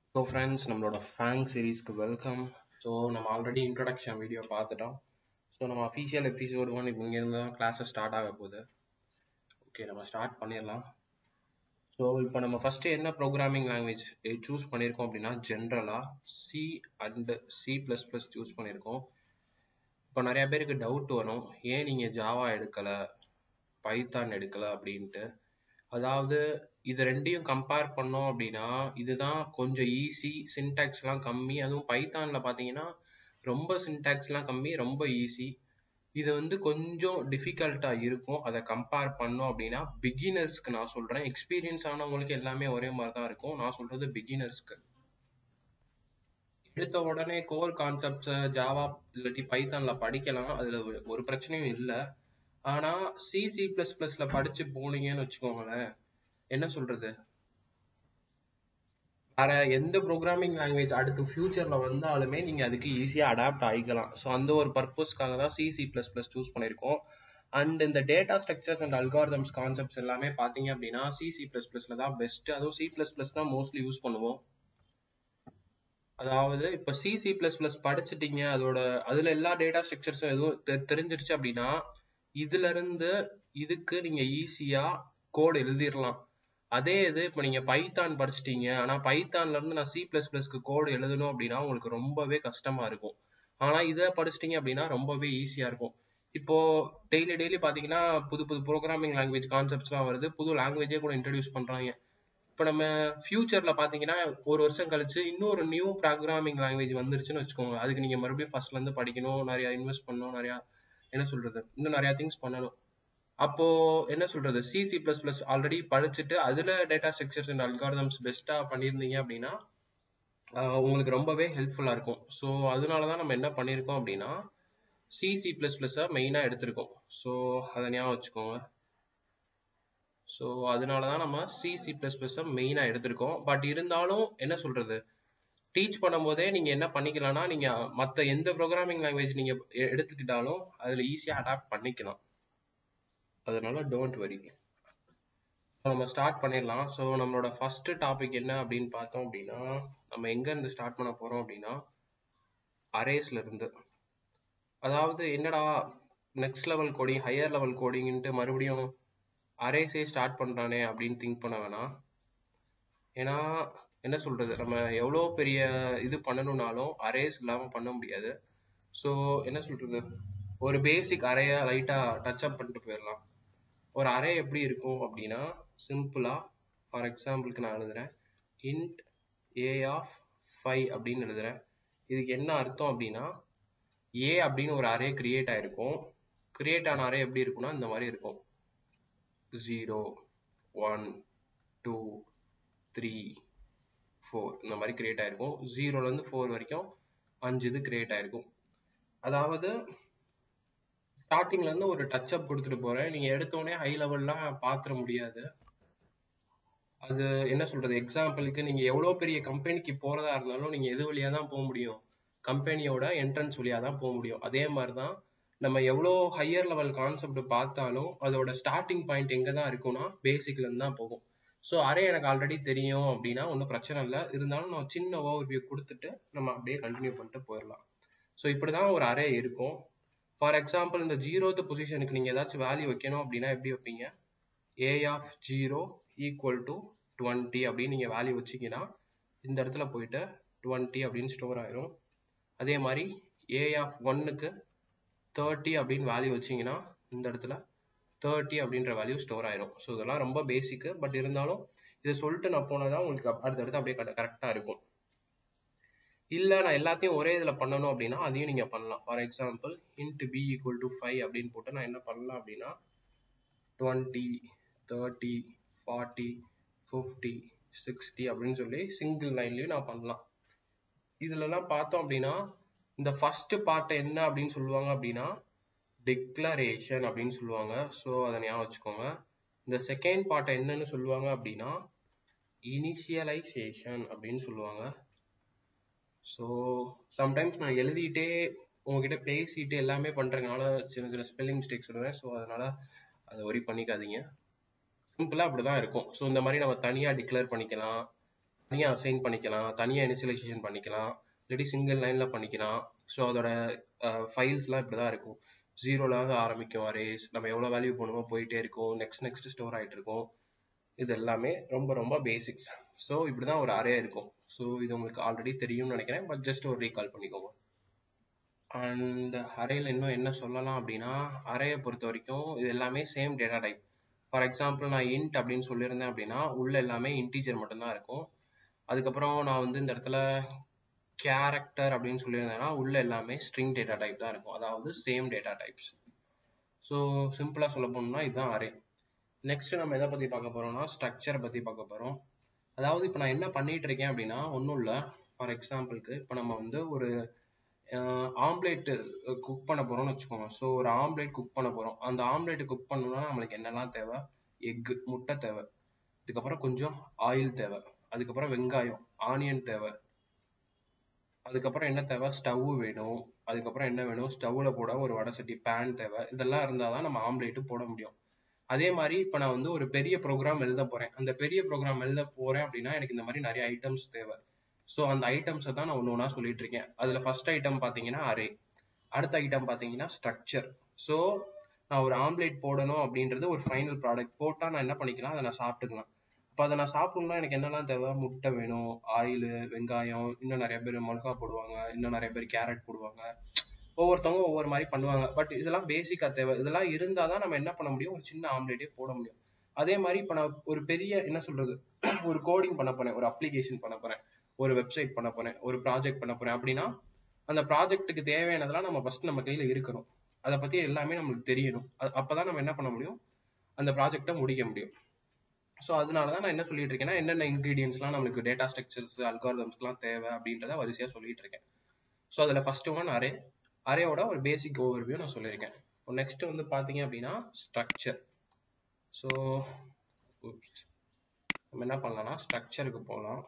so friends நம்மளோட FAANG சீரீஸ்க்கு welcome so நம்ம ஆல்ரெடி இன்ட்ரடக்ஷன் வீடியோ பார்த்துட்டோம் ஸோ நம்ம அஃபீஷியல் எபிசோடு ஒன் இப்போ இங்கேருந்து தான் கிளாஸஸ் ஸ்டார்ட் ஆக போகுது ஓகே நம்ம ஸ்டார்ட் பண்ணிடலாம் ஸோ இப்போ நம்ம ஃபஸ்ட்டு என்ன ப்ரோக்ராமிங் லாங்குவேஜ் சூஸ் பண்ணியிருக்கோம் அப்படின்னா ஜென்ரலாக C and C plus plus choose பண்ணியிருக்கோம் இப்போ நிறைய பேருக்கு டவுட் வரும் ஏன் நீங்கள் ஜாவா எடுக்கலை பைத்தான் எடுக்கலை அப்படின்ட்டு அதாவது இது ரெண்டையும் கம்பேர் பண்ணோம் அப்படின்னா இதுதான் கொஞ்சம் ஈஸி சின்டாக்ஸ்லாம் கம்மி அதுவும் பைத்தானில் பார்த்தீங்கன்னா ரொம்ப சின்டாக்ஸ்லாம் கம்மி ரொம்ப ஈஸி இது வந்து கொஞ்சம் டிஃபிகல்ட்டாக இருக்கும் அதை கம்பேர் பண்ணோம் அப்படின்னா பிகினர்ஸ்க்கு நான் சொல்கிறேன் எக்ஸ்பீரியன்ஸ் ஆனவங்களுக்கு எல்லாமே ஒரே மாதிரி தான் இருக்கும் நான் சொல்கிறது பிகினர்ஸ்க்கு எடுத்த உடனே கோர் கான்செப்ட்ஸை ஜாவா இல்லாட்டி பைத்தானில் படிக்கலாம் அதில் ஒரு பிரச்சனையும் இல்லை ஆனால் சி சி ப்ளஸ் ப்ளஸில் படித்து போனீங்கன்னு வச்சுக்கோங்களேன் என்ன சொல்கிறது வேற எந்த ப்ரோக்ராமிங் லாங்குவேஜ் அடுத்து ஃபியூச்சரில் வந்தாலுமே நீங்கள் அதுக்கு ஈஸியாக அடாப்ட் ஆகிக்கலாம் ஸோ அந்த ஒரு பர்பஸ்க்காக தான் C C plus plus choose பண்ணியிருக்கோம் அண்ட் இந்த data structures and algorithms concepts எல்லாமே பார்த்தீங்க அப்படின்னா சி சி ப்ளஸ் ப்ளஸில் தான் பெஸ்ட் அதுவும் சி ப்ளஸ் ப்ளஸ் தான் மோஸ்ட்லி யூஸ் பண்ணுவோம் அதாவது இப்போ சி சி ப்ளஸ் ப்ளஸ் படிச்சுட்டீங்க அதோட அதில் எல்லா டேட்டா ஸ்ட்ரக்சர்ஸும் எதுவும் தெரிஞ்சிருச்சு அப்படின்னா இதுல இருந்து இதுக்கு நீங்க ஈஸியா கோட் எழுதிடலாம் அதே இது இப்போ நீங்க பைத்தான் படிச்சிட்டீங்க ஆனா பைத்தான்ல இருந்து நான் சி பிளஸ் பிளஸ்க்கு கோடு எழுதணும் அப்படின்னா உங்களுக்கு ரொம்பவே கஷ்டமா இருக்கும் ஆனா இதை படிச்சிட்டீங்க அப்படின்னா ரொம்பவே ஈஸியா இருக்கும் இப்போ டெய்லி டெய்லி பாத்தீங்கன்னா புது புது ப்ரோக்ராமிங் லாங்குவேஜ் கான்செப்ட்ஸ்லாம் வருது புது லாங்குவேஜே கூட இன்ட்ரடியூஸ் பண்றாங்க இப்போ நம்ம ஃபியூச்சர்ல பாத்தீங்கன்னா ஒரு வருஷம் கழிச்சு இன்னொரு நியூ ப்ரோக்ராமிங் லாங்குவேஜ் வந்துருச்சுன்னு வச்சுக்கோங்க அதுக்கு நீங்க மறுபடியும் ஃபர்ஸ்ட்ல இருந்து படிக்கணும் நிறைய இன்வெஸ்ட் பண்ணணும் நிறைய என்ன சொல்றது இன்னும் நிறைய திங்ஸ் பண்ணணும் அப்போ என்ன சொல்றது C C plus plus already படிச்சுட்டு அதுல டேட்டா ஸ்ட்ரக்சர்ஸ் அண்ட் அல்காரதம்ஸ் பெஸ்டா பண்ணியிருந்தீங்க அப்படின்னா உங்களுக்கு ரொம்பவே ஹெல்ப்ஃபுல்லா இருக்கும் ஸோ அதனால தான் நம்ம என்ன பண்ணியிருக்கோம் அப்படின்னா சி சி பிளஸ் பிளஸ்ஸை மெயினாக எடுத்திருக்கோம் ஸோ அதை ஞாபகம் வச்சுக்கோங்க ஸோ அதனால தான் நம்ம சி சி பிளஸ் பிளஸ்ஸை மெயினாக எடுத்திருக்கோம் பட் இருந்தாலும் என்ன சொல்றது டீச் பண்ணும்போதே நீங்கள் என்ன பண்ணிக்கலாம்னா நீங்கள் மற்ற எந்த ப்ரோக்ராமிங் லாங்குவேஜ் நீங்கள் எடுத்துக்கிட்டாலும் அதில் ஈஸியாக அடாப்ட் பண்ணிக்கலாம் அதனால டோன்ட் வரி நம்ம ஸ்டார்ட் பண்ணிடலாம் ஸோ நம்மளோட ஃபர்ஸ்ட் டாபிக் என்ன அப்படின்னு பார்த்தோம் அப்படின்னா நம்ம எங்கேருந்து ஸ்டார்ட் பண்ண போகிறோம் அப்படின்னா அரேஸ்ல இருந்து அதாவது என்னடா next level coding higher level கோடிங்ன்ட்டு மறுபடியும் அரேஸே ஸ்டார்ட் பண்ணுறானே அப்படின்னு திங்க் பண்ண வேணாம் ஏன்னா என்ன சொல்றது நம்ம எவ்வளோ பெரிய இது பண்ணணும்னாலும் அரேஸ் இல்லாமல் பண்ண முடியாது ஸோ என்ன சொல்றது ஒரு பேசிக் அறையா லைட்டா டச் அப் பண்ணிட்டு போயிடலாம் ஒரு அரே எப்படி இருக்கும் அப்படின்னா சிம்பிளா ஃபார் எக்ஸாம்பிளுக்கு நான் எழுதுறேன் இன்ட் ஏ ஆஃப் ஃபைவ் அப்படின்னு எழுதுறேன் இதுக்கு என்ன அர்த்தம் அப்படின்னா ஏ அப்படின்னு ஒரு அரே கிரியேட் ஆயிருக்கும் கிரியேட் ஆன அரே எப்படி இருக்கும்னா இந்த மாதிரி இருக்கும் zero one two three four இந்த மாதிரி கிரியேட் ஆயிருக்கும் ஜீரோலேருந்து ஃபோர் வரைக்கும் அஞ்சு இது கிரியேட் ஆயிருக்கும் அதாவது ஸ்டார்டிங்ல இருந்து ஒரு டச் அப் கொடுத்துட்டு போறேன் நீங்க எடுத்தோடனே ஹை லெவல்லாம் பாத்துற முடியாது அது என்ன சொல்றது எக்ஸாம்பிளுக்கு நீங்க எவ்வளவு பெரிய கம்பெனிக்கு போறதா இருந்தாலும் நீங்க எது வழியா தான் போக முடியும் கம்பெனியோட என்ட்ரன்ஸ் வழியா தான் போக முடியும் அதே மாதிரிதான் நம்ம எவ்வளோ ஹையர் லெவல் கான்செப்ட் பார்த்தாலும் அதோட ஸ்டார்டிங் பாயிண்ட் எங்க தான் இருக்கும்னா பேசிக்ல இருந்து தான் போகும் ஸோ அரே எனக்கு ஆல்ரெடி தெரியும் அப்படின்னா ஒன்றும் பிரச்சனை இல்லை இருந்தாலும் நான் சின்ன ஓவர் வியூ கொடுத்துட்டு நம்ம அப்படியே கண்டினியூ பண்ணிட்டு போயிடலாம் ஸோ இப்படிதான் ஒரு அரே இருக்கும் ஃபார் எக்ஸாம்பிள் இந்த ஜீரோத்து பொசிஷனுக்கு நீங்கள் ஏதாச்சும் வேல்யூ வைக்கணும் அப்படின்னா எப்படி வைப்பீங்க A of zero equal to twenty அப்படின்னு நீங்கள் வேல்யூ வச்சிங்கன்னா இந்த இடத்துல போயிட்டு டுவெண்ட்டி அப்படின்னு ஸ்டோர் ஆயிரும் அதே மாதிரி ஏ ஆஃப் ஒன்னுக்கு தேர்ட்டி அப்படின்னு வேல்யூ வச்சிங்கன்னா இந்த இடத்துல தேர்ட்டி அப்படின்ற வேல்யூ ஸ்டோர் ஆயிரும் ஸோ இதெல்லாம் ரொம்ப பேசிக்கு பட் இருந்தாலும் இதை சொல்லிட்டு நான் போனதான் உங்களுக்கு அடுத்தடுத்து அப்படியே கரெக்டாக இருக்கும் இல்லை நான் எல்லாத்தையும் ஒரே இதில் பண்ணணும் அப்படின்னா அதையும் நீங்கள் பண்ணலாம் for example int B equal to five அப்படின்னு போட்டு நான் என்ன பண்ணலாம் அப்படின்னா twenty thirty forty fifty sixty அப்படின்னு சொல்லி சிங்கிள் லைன்லையும் நான் பண்ணலாம் இதுலலாம் பார்த்தோம் அப்படின்னா இந்த ஃபர்ஸ்ட் பார்ட்டை என்ன அப்படின்னு சொல்லுவாங்க அப்படின்னா டிக்ளரேஷன் அப்படின்னு சொல்லுவாங்க ஸோ அதை ஞாபகம் வச்சுக்கோங்க இந்த செகண்ட் பார்ட்டை என்னன்னு சொல்லுவாங்க அப்படின்னா இனிஷியலைசேஷன் அப்படின்னு சொல்லுவாங்க ஸோ சம்டைம்ஸ் நான் எழுதிட்டே உங்ககிட்ட பேசிட்டு எல்லாமே பண்றதுனால சின்ன சின்ன ஸ்பெல்லிங் மிஸ்டேக்ஸ் வருவேன் ஸோ அதனால அதை ஒரி பண்ணிக்காதீங்க சிம்பிளா அப்படிதான் இருக்கும் ஸோ இந்த மாதிரி நம்ம தனியா டிக்ளேர் பண்ணிக்கலாம் தனியாக அசைன் பண்ணிக்கலாம் தனியாக இனிஷியலைசேஷன் பண்ணிக்கலாம் இல்லாட்டி சிங்கிள் லைனில் பண்ணிக்கலாம் ஸோ அதோட ஃபைல்ஸ்லாம் இப்படி தான் இருக்கும் ஜீரோலாக ஆரம்பிக்கும் அரேஸ் நம்ம எவ்வளோ வேல்யூ பண்ணுமோ போயிட்டே இருக்கும் நெக்ஸ்ட் நெக்ஸ்ட் ஸ்டோர் ஆகிட்டு இருக்கும் இது எல்லாமே ரொம்ப ரொம்ப பேசிக்ஸ் ஸோ இப்படி தான் ஒரு அரே இருக்கும் ஸோ இது உங்களுக்கு ஆல்ரெடி தெரியும்னு நினைக்கிறேன் பட் ஜஸ்ட் ஒரு ரீகால் பண்ணிக்கோங்க அண்ட் அரேல இன்னும் என்ன சொல்லலாம் அப்படின்னா அரேயை பொறுத்த வரைக்கும் இது எல்லாமே same data type for example நான் இன்ட் அப்படின்னு சொல்லியிருந்தேன் அப்படின்னா உள்ள எல்லாமே இன்டீஜர் மட்டும்தான் இருக்கும் அதுக்கப்புறம் நான் வந்து இந்த இடத்துல கேரக்டர் அப்படின்னு சொல்லியிருந்தேன்னா உள்ள எல்லாமே ஸ்ட்ரிங் டேட்டா டைப் தான் இருக்கும் அதாவது சேம் டேட்டா டைப்ஸ் ஸோ சிம்பிளாக சொல்ல போனோம்னா இதுதான் அரே நெக்ஸ்ட் நம்ம எதை பற்றி பார்க்க போறோம்னா ஸ்ட்ரக்சரை பற்றி பார்க்க போகிறோம் அதாவது இப்போ நான் என்ன பண்ணிட்டு இருக்கேன் அப்படின்னா ஒன்றும் இல்லை ஃபார் எக்ஸாம்பிளுக்கு இப்போ நம்ம வந்து ஒரு ஆம்லேட் குக் பண்ண போறோம்னு வச்சுக்கோங்க ஸோ ஒரு ஆம்லேட் குக் பண்ண போறோம் அந்த ஆம்லேட் குக் பண்ணணும்னா நம்மளுக்கு என்னெல்லாம் தேவை எக் முட்டை தேவை அதுக்கப்புறம் கொஞ்சம் ஆயில் தேவை அதுக்கப்புறம் வெங்காயம் ஆனியன் தேவை அதுக்கப்புறம் என்ன தேவை ஸ்டவ் வேணும் அதுக்கப்புறம் என்ன வேணும் ஸ்டவ்ல போட ஒரு வடை சட்டி பேன் தேவை இதெல்லாம் இருந்தால் தான் நம்ம ஆம்லேட்டு போட முடியும் அதே மாதிரி இப்போ நான் வந்து ஒரு பெரிய ப்ரோக்ராம் எழுத போறேன் அந்த பெரிய ப்ரோக்ராம் எழுத போறேன் அப்படின்னா எனக்கு இந்த மாதிரி நிறைய ஐட்டம்ஸ் தேவை ஸோ அந்த ஐட்டம்ஸை தான் நான் ஒன்று ஒன்றா சொல்லிட்டு இருக்கேன் அதில் ஃபர்ஸ்ட் ஐட்டம் பார்த்தீங்கன்னா அரே அடுத்த ஐட்டம் பார்த்தீங்கன்னா ஸ்ட்ரக்சர் ஸோ நான் ஒரு ஆம்லேட் போடணும் அப்படின்றது ஒரு ஃபைனல் ப்ராடக்ட் போட்டால் நான் என்ன பண்ணிக்கலாம் அதை நான் சாப்பிட்டுக்கலாம் இப்போ அதை நான் சாப்பிடணும்னா எனக்கு என்னெல்லாம் தேவை முட்டை வேணும் ஆயில் வெங்காயம் இன்னும் நிறைய பேர் மிளகா போடுவாங்க இன்னும் நிறைய பேர் கேரட் போடுவாங்க ஒவ்வொருத்தவங்க ஒவ்வொரு மாதிரி பண்ணுவாங்க பட் இதெல்லாம் பேசிக்கா தேவை இதெல்லாம் இருந்தால் தான் நம்ம என்ன பண்ண முடியும் ஒரு சின்ன ஆம்லேட்டே போட முடியும் அதே மாதிரி இப்போ நான் ஒரு பெரிய என்ன சொல்றது ஒரு கோடிங் பண்ண போறேன் ஒரு அப்ளிகேஷன் பண்ண போறேன் ஒரு வெப்சைட் பண்ண போறேன் ஒரு ப்ராஜெக்ட் பண்ண போறேன் அப்படின்னா அந்த ப்ராஜெக்ட்டுக்கு தேவையானதெல்லாம் நம்ம ஃபர்ஸ்ட் நம்ம கையில இருக்கணும் அதை பத்தி எல்லாமே நம்மளுக்கு தெரியணும் அப்பதான் நம்ம என்ன பண்ண முடியும் அந்த ப்ராஜெக்டை முடிக்க முடியும் ஸோ அதனால தான் நான் என்ன சொல்லிட்டு இருக்கேன்னா என்னென்ன இன்கிரீடியன்ஸ்லாம் நம்மளுக்கு டேட்டா ஸ்ட்ரக்சர்ஸ் அல்காரதம்ஸ்லாம் தேவை அப்படின்றத வரிசையா சொல்லிட்டு இருக்கேன் ஸோ அதில் ஃபர்ஸ்ட் ஒன் அரே அரேயோட ஒரு பேசிக் ஓவர்வியூ நான் சொல்லியிருக்கேன் இப்போ நெக்ஸ்ட் வந்து பார்த்தீங்க அப்படின்னா ஸ்ட்ரக்சர் ஸோ நம்ம என்ன பண்ணலாம்னா ஸ்ட்ரக்சருக்கு போகலாம்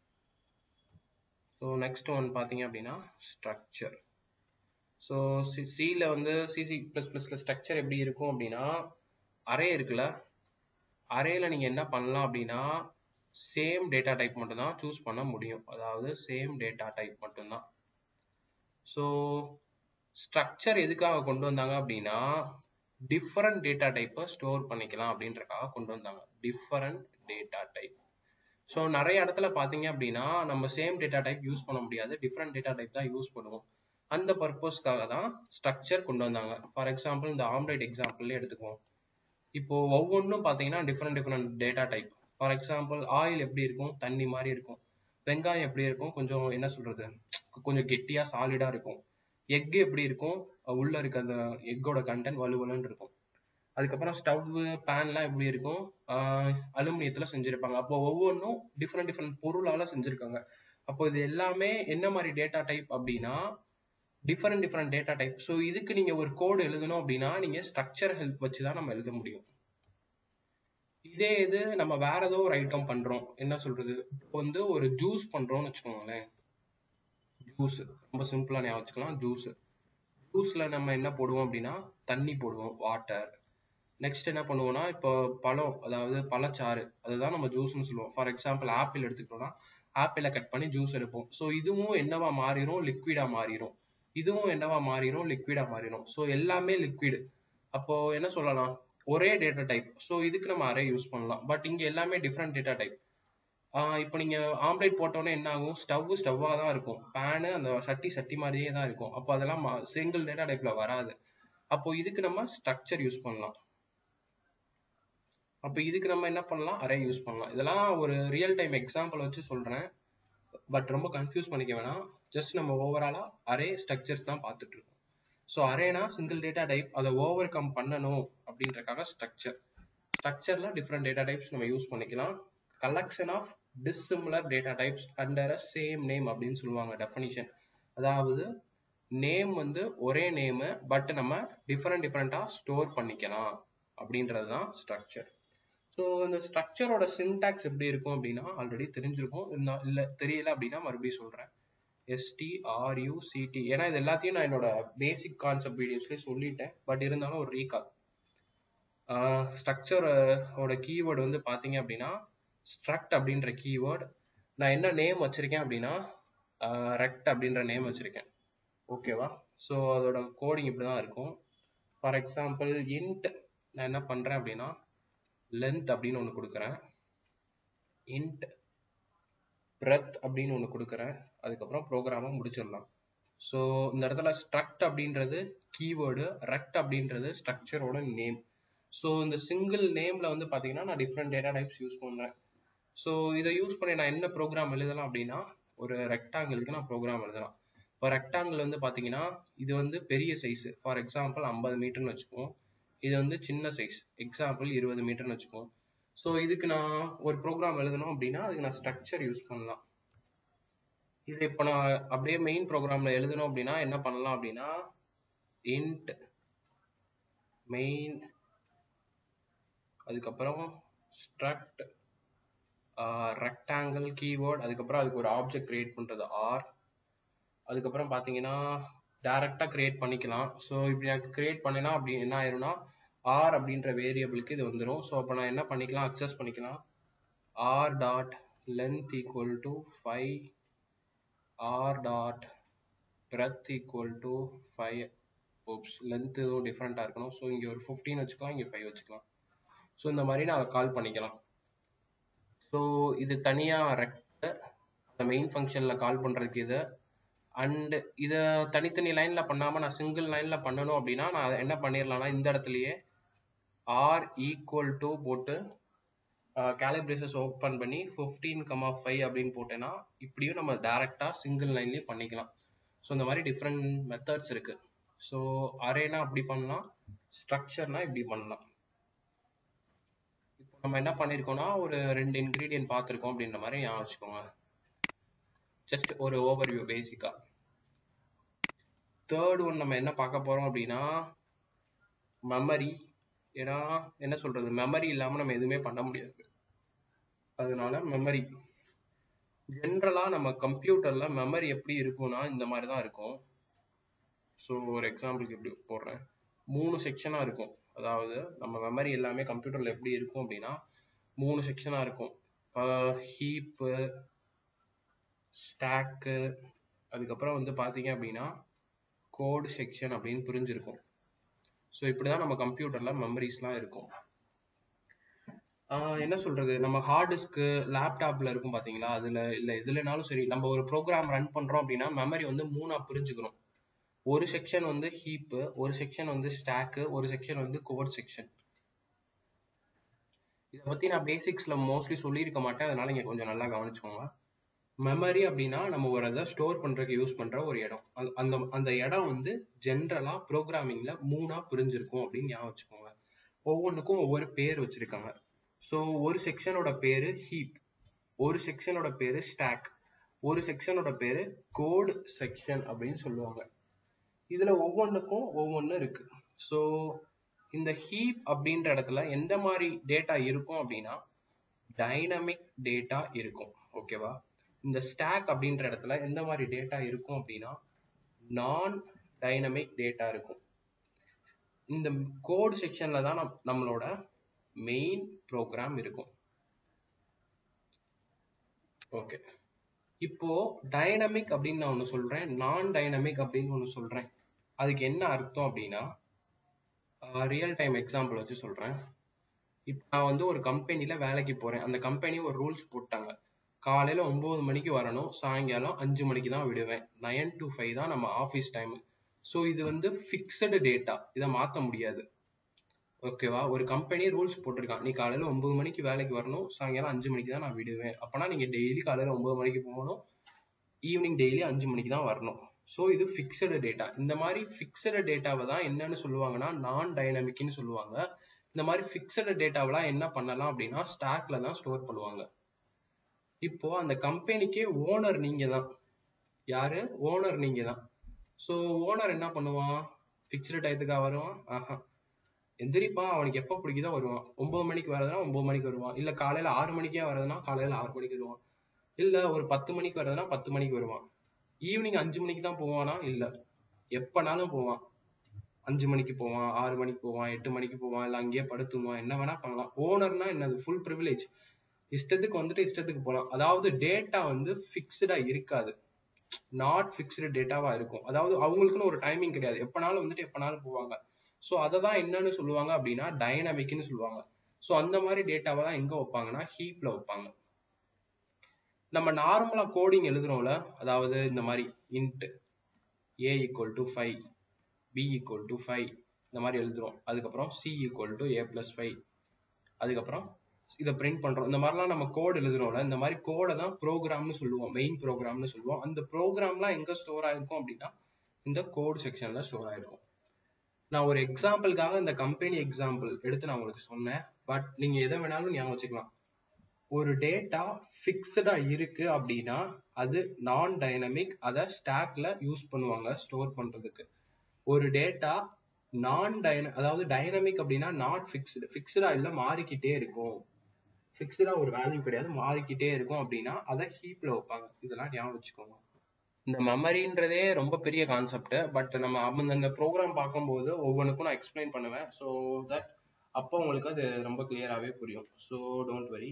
ஸோ நெக்ஸ்ட் ஒன் பார்த்தீங்க அப்படின்னா ஸ்ட்ரக்சர் ஸோ சியில் வந்து சிசி ப்ளஸ் ப்ளஸில் ஸ்ட்ரக்சர் எப்படி இருக்கும் அப்படின்னா அரே இருக்குல்ல அரேல நீங்கள் என்ன பண்ணலாம் அப்படின்னா சேம் டேட்டா டைப் மட்டும்தான் சூஸ் பண்ண முடியும் அதாவது சேம் டேட்டா டைப் மட்டும்தான் ஸோ ஸ்ட்ரக்சர் எதுக்காக கொண்டு வந்தாங்க அப்படின்னா டிஃபரண்ட் டேட்டா டைப்பை ஸ்டோர் பண்ணிக்கலாம் அப்படின்றக்காக கொண்டு வந்தாங்க டிஃபரண்ட் டேட்டா டைப் ஸோ நிறைய இடத்துல பார்த்தீங்க அப்படின்னா நம்ம சேம் டேட்டா டைப் யூஸ் பண்ண முடியாது டிஃப்ரெண்ட் டேட்டா டைப் தான் யூஸ் பண்ணுவோம் அந்த பர்பஸ்க்காக தான் ஸ்ட்ரக்சர் கொண்டு வந்தாங்க ஃபார் எக்ஸாம்பிள் இந்த ஆம்லேட் எக்ஸாம்பிள்லேயே எடுத்துக்குவோம் இப்போ ஒவ்வொன்றும் பார்த்தீங்கன்னா different different data type for example oil எப்படி இருக்கும் தண்ணி மாதிரி இருக்கும் வெங்காயம் எப்படி இருக்கும் கொஞ்சம் என்ன சொல்றது கொஞ்சம் கெட்டியா சாலிடா இருக்கும் எக் எப்படி இருக்கும் உள்ள இருக்க அந்த எக்கோட கண்டென்ட் வலுவலுன்னு இருக்கும் அதுக்கப்புறம் ஸ்டவ் பேன்லாம் எப்படி இருக்கும் அலுமினியத்துல செஞ்சிருப்பாங்க அப்போ ஒவ்வொன்றும் டிஃப்ரெண்ட் டிஃப்ரெண்ட் பொருளால செஞ்சிருக்காங்க அப்போ இது எல்லாமே என்ன மாதிரி டேட்டா டைப் அப்படின்னா different different data type so இதுக்கு நீங்க ஒரு கோடு எழுதணும் அப்படின்னா நீங்க ஸ்ட்ரக்சர் ஹெல்ப் வச்சு தான் நம்ம எழுத முடியும் இதே இது நம்ம வேற ஏதோ ஒரு ஐட்டம் பண்றோம் என்ன சொல்றது இப்போ வந்து ஒரு ஜூஸ் பண்றோம்னு வச்சுக்கோங்களேன் ஜூஸ் ரொம்ப சிம்பிளா ஞாபகம் வச்சுக்கலாம் ஜூஸ் ஜூஸ்ல நம்ம என்ன போடுவோம் அப்படின்னா தண்ணி போடுவோம் வாட்டர் நெக்ஸ்ட் என்ன பண்ணுவோம்னா இப்போ பழம் அதாவது பழச்சாறு அதுதான் நம்ம ஜூஸ்னு சொல்லுவோம் ஃபார் எக்ஸாம்பிள் ஆப்பிள் எடுத்துக்கிட்டோம்னா ஆப்பிளை கட் பண்ணி ஜூஸ் எடுப்போம் ஸோ இதுவும் என்னவா மாறிடும் லிக்விடா மாறிடும் இதுவும் என்னவா மாறிடும் லிக்விடா மாறிடும் ஸோ எல்லாமே லிக்விடு அப்போ என்ன சொல்லலாம் ஒரே டேட்டா டைப் ஸோ இதுக்கு நம்ம அரே யூஸ் பண்ணலாம் பட் இங்க எல்லாமே டிஃப்ரெண்ட் டேட்டா டைப் இப்போ நீங்க ஆம்லேட் போட்டோன்னே என்ன ஆகும் ஸ்டவ் ஸ்டவ்வா தான் இருக்கும் பேனு அந்த சட்டி சட்டி மாதிரியே தான் இருக்கும் அப்போ அதெல்லாம் சிங்கிள் டேட்டா டைப்ல வராது அப்போ இதுக்கு நம்ம ஸ்ட்ரக்சர் யூஸ் பண்ணலாம் அப்போ இதுக்கு நம்ம என்ன பண்ணலாம் அரே யூஸ் பண்ணலாம் இதெல்லாம் ஒரு ரியல் டைம் எக்ஸாம்பிள் வச்சு சொல்றேன் பட் ரொம்ப கன்ஃபியூஸ் பண்ணிக்க வேணாம் ஜஸ்ட் நம்ம ஓவராலா அரே ஸ்ட்ரக்சர்ஸ் தான் பார்த்துட்டு இருக்கோம் ஸோ அரேனா சிங்கிள் டேட்டா டைப் அதை ஓவர் கம் பண்ணணும் அப்படின்றக்காக ஸ்ட்ரக்சர் ஸ்ட்ரக்சர்ல டிஃப்ரெண்ட் டேட்டா டைப்ஸ் நம்ம யூஸ் பண்ணிக்கலாம் collection of dissimilar data types under a same name அப்படின்னு சொல்லுவாங்க டெஃபனிஷன் அதாவது நேம் வந்து ஒரே நேமு பட் நம்ம டிஃப்ரெண்ட் டிஃப்ரெண்ட்டாக ஸ்டோர் பண்ணிக்கலாம் அப்படின்றது தான் ஸ்ட்ரக்சர் ஸோ இந்த ஸ்ட்ரக்சரோட சின்டாக்ஸ் எப்படி இருக்கும் அப்படின்னா ஆல்ரெடி தெரிஞ்சிருக்கும் இருந்தா இல்லை தெரியல அப்படின்னா மறுபடியும் சொல்கிறேன் எஸ்டிஆர்யூசிடி ஏன்னா இது எல்லாத்தையும் நான் என்னோட பேசிக் கான்செப்ட் வீடியோஸ்லேயே சொல்லிட்டேன் பட் இருந்தாலும் ஒரு ரீகால் ஸ்ட்ரக்சரோட கீவேர்டு வந்து பார்த்தீங்க அப்படின்னா ஸ்ட்ரக்ட் அப்படின்ற கீவேர்டு நான் என்ன நேம் வச்சிருக்கேன் அப்படின்னா ரெக்ட் அப்படின்ற நேம் வச்சிருக்கேன் ஓகேவா ஸோ அதோட கோடிங் இப்படி தான் இருக்கும் ஃபார் எக்ஸாம்பிள் இன்ட் நான் என்ன பண்ணுறேன் அப்படின்னா லென்த் அப்படின்னு ஒன்று கொடுக்குறேன் இன்ட் breadth அப்படின்னு ஒன்று கொடுக்குறேன் அதுக்கப்புறம் ப்ரோக்ராமை முடிச்சிடலாம் ஸோ இந்த இடத்துல ஸ்ட்ரக்ட் அப்படின்றது கீவேர்டு ரெக்ட் அப்படின்றது ஸ்ட்ரக்சரோட நேம் ஸோ இந்த சிங்கிள் நேம்ல வந்து பார்த்தீங்கன்னா நான் டிஃப்ரெண்ட் டேட்டா டைப்ஸ் யூஸ் பண்ணுறேன் ஸோ இதை யூஸ் பண்ணி நான் என்ன ப்ரோக்ராம் எழுதலாம் அப்படின்னா ஒரு ரெக்டாங்கிளுக்கு நான் ப்ரோக்ராம் எழுதலாம் இப்போ ரெக்டாங்கிள் வந்து பார்த்தீங்கன்னா இது வந்து பெரிய சைஸ் ஃபார் எக்ஸாம்பிள் ஐம்பது மீட்டர்னு வச்சுக்குவோம் இது வந்து சின்ன சைஸ் எக்ஸாம்பிள் இருபது மீட்டர்னு வச்சுக்குவோம் ஸோ இதுக்கு நான் ஒரு ப்ரோக்ராம் எழுதணும் அப்படின்னா அதுக்கு நான் ஸ்ட்ரக்சர் யூஸ் பண்ணலாம் இது இப்போ நான் அப்படியே மெயின் ப்ரோக்ராம்ல எழுதணும் அப்படின்னா என்ன பண்ணலாம் அப்படின்னா இன்ட் மெயின் அதுக்கப்புறம் ஸ்ட்ரக்ட் ரெக்டாங்கிள் கீவேர்ட் அதுக்கப்புறம் அதுக்கு ஒரு ஆப்ஜெக்ட் கிரியேட் பண்றது ஆர் அதுக்கப்புறம் பார்த்தீங்கன்னா டைரக்டா கிரியேட் பண்ணிக்கலாம் ஸோ இப்படி நான் கிரியேட் பண்ணேன்னா அப்படி என்ன ஆயிரும்னா ஆர் அப்படின்ற வேரியபிளுக்கு இது வந்துடும் ஸோ அப்போ நான் என்ன பண்ணிக்கலாம் அக்சஸ் பண்ணிக்கலாம் r dot length equal to five r dot breadth equal to five oops length எதுவும் டிஃப்ரெண்ட்டாக இருக்கணும் ஸோ இங்கே ஒரு ஃபிஃப்டீன் வச்சுக்கலாம் இங்கே ஃபைவ் வச்சுக்கலாம் ஸோ இந்த மாதிரி நான் கால் பண்ணிக்கலாம் ஸோ இது தனியாக ரெக்ட் அந்த மெயின் ஃபங்க்ஷனில் கால் பண்ணுறதுக்கு இது அண்ட் இதை தனித்தனி லைனில் பண்ணாமல் நான் சிங்கிள் லைனில் பண்ணணும் அப்படின்னா நான் அதை என்ன பண்ணிடலாம்னா இந்த இடத்துலையே ஆர் ஈக்குவல் டு போட்டு கேலிபிரேசஸ் ஓப்பன் பண்ணி ஃபிஃப்டீன் கமா ஃபைவ் அப்படின்னு போட்டேன்னா இப்படியும் நம்ம டேரெக்டாக சிங்கிள் லைன்லேயே பண்ணிக்கலாம் ஸோ இந்த மாதிரி டிஃப்ரெண்ட் மெத்தட்ஸ் இருக்கு ஸோ அரேனா அப்படி பண்ணலாம் ஸ்ட்ரக்சர்னா இப்படி பண்ணலாம் இப்போ நம்ம என்ன பண்ணியிருக்கோம்னா ஒரு ரெண்டு இன்க்ரீடியன்ட் பார்த்துருக்கோம் அப்படின்ற மாதிரி ஞாபகம் வச்சுக்கோங்க ஜஸ்ட் ஒரு ஓவர்வியூ பேசிக்கா தேர்ட் ஒன் நம்ம என்ன பார்க்க போறோம் அப்படின்னா மெமரி ஏன்னா என்ன சொல்றது மெமரி இல்லாம நம்ம எதுவுமே பண்ண முடியாது அதனால மெமரி ஜென்ரலா நம்ம கம்ப்யூட்டர்ல மெமரி எப்படி இருக்கும்னா இந்த மாதிரி தான் இருக்கும் ஸோ ஒரு எக்ஸாம்பிளுக்கு இப்படி போடுறேன் மூணு செக்ஷனா இருக்கும் அதாவது நம்ம மெமரி எல்லாமே கம்ப்யூட்டர்ல எப்படி இருக்கும் அப்படின்னா மூணு செக்ஷனா இருக்கும் ஹீப்பு ஸ்டாக்கு அதுக்கப்புறம் வந்து பார்த்தீங்க அப்படின்னா கோட் செக்ஷன் அப்படின்னு புரிஞ்சிருக்கும் ஸோ இப்படிதான் நம்ம கம்ப்யூட்டர்ல மெமரிஸ்லாம் இருக்கும் ஆஹ் என்ன சொல்றது நம்ம ஹார்ட் டிஸ்க்கு லேப்டாப்ல இருக்கும் பாத்தீங்களா அதுல இல்ல எதுலனாலும் சரி நம்ம ஒரு ப்ரோக்ராம் ரன் பண்றோம் அப்படின்னா மெமரி வந்து மூணா பிரிஞ்சுக்கிறோம் ஒரு செக்ஷன் வந்து ஹீப்பு ஒரு செக்ஷன் வந்து ஸ்டாக்கு ஒரு செக்ஷன் வந்து கோட் செக்ஷன் இதை பத்தி நான் பேசிக்ஸ்ல மோஸ்ட்லி சொல்லியிருக்க மாட்டேன் அதனால இங்க கொஞ்சம் நல்லா கவனிச்சுக்கோங்க மெமரி அப்படின்னா நம்ம ஒரு இதை ஸ்டோர் பண்றதுக்கு யூஸ் பண்ற ஒரு இடம் அந்த- அந்த அந்த இடம் வந்து ஜென்ரலா ப்ரோக்ராமிங்ல மூணா பிரிஞ்சிருக்கும் அப்படின்னு ஞாபகம் வச்சுக்கோங்க ஒவ்வொன்றுக்கும் ஒவ்வொரு பேர் வச்சிருக்காங்க ஸோ ஒரு செக்ஷனோட பேரு ஹீப் ஒரு செக்ஷனோட பேரு ஸ்டாக் ஒரு செக்ஷனோட பேரு கோட் செக்ஷன் அப்படின்னு சொல்லுவாங்க இதுல ஒவ்வொன்றுக்கும் ஒவ்வொன்று இருக்கு ஸோ இந்த ஹீப் அப்படின்ற இடத்துல எந்த மாதிரி டேட்டா இருக்கும் அப்படின்னா டைனமிக் டேட்டா இருக்கும் ஓகேவா இந்த ஸ்டாக் அப்படின்ற இடத்துல எந்த மாதிரி டேட்டா இருக்கும் அப்படின்னா நான் டைனமிக் டேட்டா இருக்கும் இந்த கோட் செக்ஷன்ல தான் நம் நம்மளோட மெயின் ப்ரோக்ராம் இருக்கும் ஓகே இப்போ டைனமிக் அப்படின்னு நான் ஒன்று சொல்றேன் நான் டைனமிக் அப்படின்னு ஒன்று சொல்றேன் அதுக்கு என்ன அர்த்தம் அப்படின்னா ரியல் டைம் எக்ஸாம்பிள் வச்சு சொல்றேன் இப்போ நான் வந்து ஒரு கம்பெனில வேலைக்கு போறேன் அந்த கம்பெனி ஒரு ரூல்ஸ் போட்டாங்க காலையில ஒன்பது மணிக்கு வரணும் சாயங்காலம் அஞ்சு மணிக்கு தான் விடுவேன் நயன் டு ஃபைவ் தான் நம்ம ஆஃபீஸ் டைம் ஸோ இது வந்து ஃபிக்ஸடு டேட்டா இதை மாற்ற முடியாது ஓகேவா ஒரு கம்பெனி ரூல்ஸ் போட்டிருக்கான் நீ காலையில ஒன்பது மணிக்கு வேலைக்கு வரணும் சாயங்காலம் அஞ்சு மணிக்கு தான் நான் விடுவேன் அப்பனா நீங்க டெய்லி காலையில ஒன்பது மணிக்கு போகணும் ஈவினிங் டெய்லி அஞ்சு மணிக்கு தான் வரணும் ஸோ இது ஃபிக்ஸடு டேட்டா இந்த மாதிரி ஃபிக்ஸடு டேட்டாவை தான் என்னன்னு சொல்லுவாங்கன்னா நான் டைனமிக்னு சொல்லுவாங்க இந்த மாதிரி ஃபிக்ஸடு டேட்டாவெல்லாம் என்ன பண்ணலாம் அப்படின்னா ஸ்டாக்ல தான் ஸ்டோர் பண்ணுவாங்க இப்போ அந்த கம்பெனிக்கே ஓனர் நீங்க தான் யாரு ஓனர் நீங்க தான் ஸோ ஓனர் என்ன பண்ணுவான் ஃபிக்ஸ்டு டயத்துக்காக வருவான் ஆஹா எந்திரிப்பான் அவனுக்கு எப்போ பிடிக்குதோ வருவான் ஒன்பது மணிக்கு வரதுனா ஒன்பது மணிக்கு வருவான் இல்ல காலையில ஆறு மணிக்கே வரதுனா காலையில ஆறு மணிக்கு வருவான் இல்ல ஒரு பத்து மணிக்கு வரதுனா பத்து மணிக்கு வருவான் ஈவினிங் அஞ்சு மணிக்கு தான் போவானா இல்ல எப்பனாலும் போவான் அஞ்சு மணிக்கு போவான் ஆறு மணிக்கு போவான் எட்டு மணிக்கு போவான் இல்ல அங்கேயே படுத்துவான் என்ன வேணா பண்ணலாம் ஓனர்னா என்னது ஃபுல் ப்ரிவிலேஜ் இஷ்டத்துக்கு வந்துட்டு இஷ்டத்துக்கு போகலாம் அதாவது டேட்டா வந்து ஃபிக்ஸ்டா இருக்காது நாட் ஃபிக்ஸ்டு டேட்டாவா இருக்கும் அதாவது அவங்களுக்குன்னு ஒரு டைமிங் கிடையாது எப்பனாலும் வந்துட்டு எப்பனாலும் போவாங்க ஸோ அதை தான் என்னன்னு சொல்லுவாங்க அப்படின்னா டைனமிக்னு சொல்லுவாங்க ஸோ அந்த மாதிரி டேட்டாவை தான் எங்க வைப்பாங்கன்னா ஹீப்ல வைப்பாங்க நம்ம நார்மலா கோடிங் எழுதுறோம்ல அதாவது இந்த மாதிரி int a equal to five b equal to five இந்த மாதிரி எழுதுறோம் அதுக்கப்புறம் c equal to a plus five அதுக்கப்புறம் இதை பிரிண்ட் பண்றோம் இந்த மாதிரிலாம் நம்ம கோட் எழுதுறோம்ல இந்த மாதிரி கோடை தான் ப்ரோக்ராம்னு சொல்லுவோம் மெயின் ப்ரோக்ராம்னு சொல்லுவோம் அந்த ப்ரோக்ராம்லாம் எங்க ஸ்டோர் ஆயிருக்கும் அப்படின்னா இந்த கோட் செக்ஷன்ல ஸ்டோர் ஆயிருக்கும் நான் ஒரு எக்ஸாம்பிளுக்காக இந்த கம்பெனி எக்ஸாம்பிள் எடுத்து நான் உங்களுக்கு சொன்னேன் பட் நீங்க எதை வேணாலும் ஞாபகம் வச்சுக்கலாம் ஒரு டேட்டா ஃபிக்ஸ்டா இருக்கு அப்படின்னா அது நான் டைனமிக் அதை ஸ்டாக்ல யூஸ் பண்ணுவாங்க ஸ்டோர் பண்றதுக்கு ஒரு டேட்டா நான் டைன அதாவது டைனமிக் அப்படின்னா நாட் ஃபிக்ஸ்டு ஃபிக்ஸ்டா இல்ல மாறிக்கிட்டே இருக்கும் ஃபிக்ஸ்டா ஒரு வேல்யூ கிடையாது மாறிக்கிட்டே இருக்கும் அப்படின்னா அதை ஹீப்ல வைப்பாங்க இதெல்லாம் ஞாபகம் வச்சுக்கோங்க இந்த மெமரின்றதே ரொம்ப பெரிய கான்செப்ட் பட் நம்ம அந்த ப்ரோக்ராம் பார்க்கும்போது ஒவ்வொன்றுக்கும் நான் எக்ஸ்பிளைன் பண்ணுவேன் ஸோ தட் அப்போ உங்களுக்கு அது ரொம்ப கிளியராகவே புரியும் ஸோ டோன்ட் வரி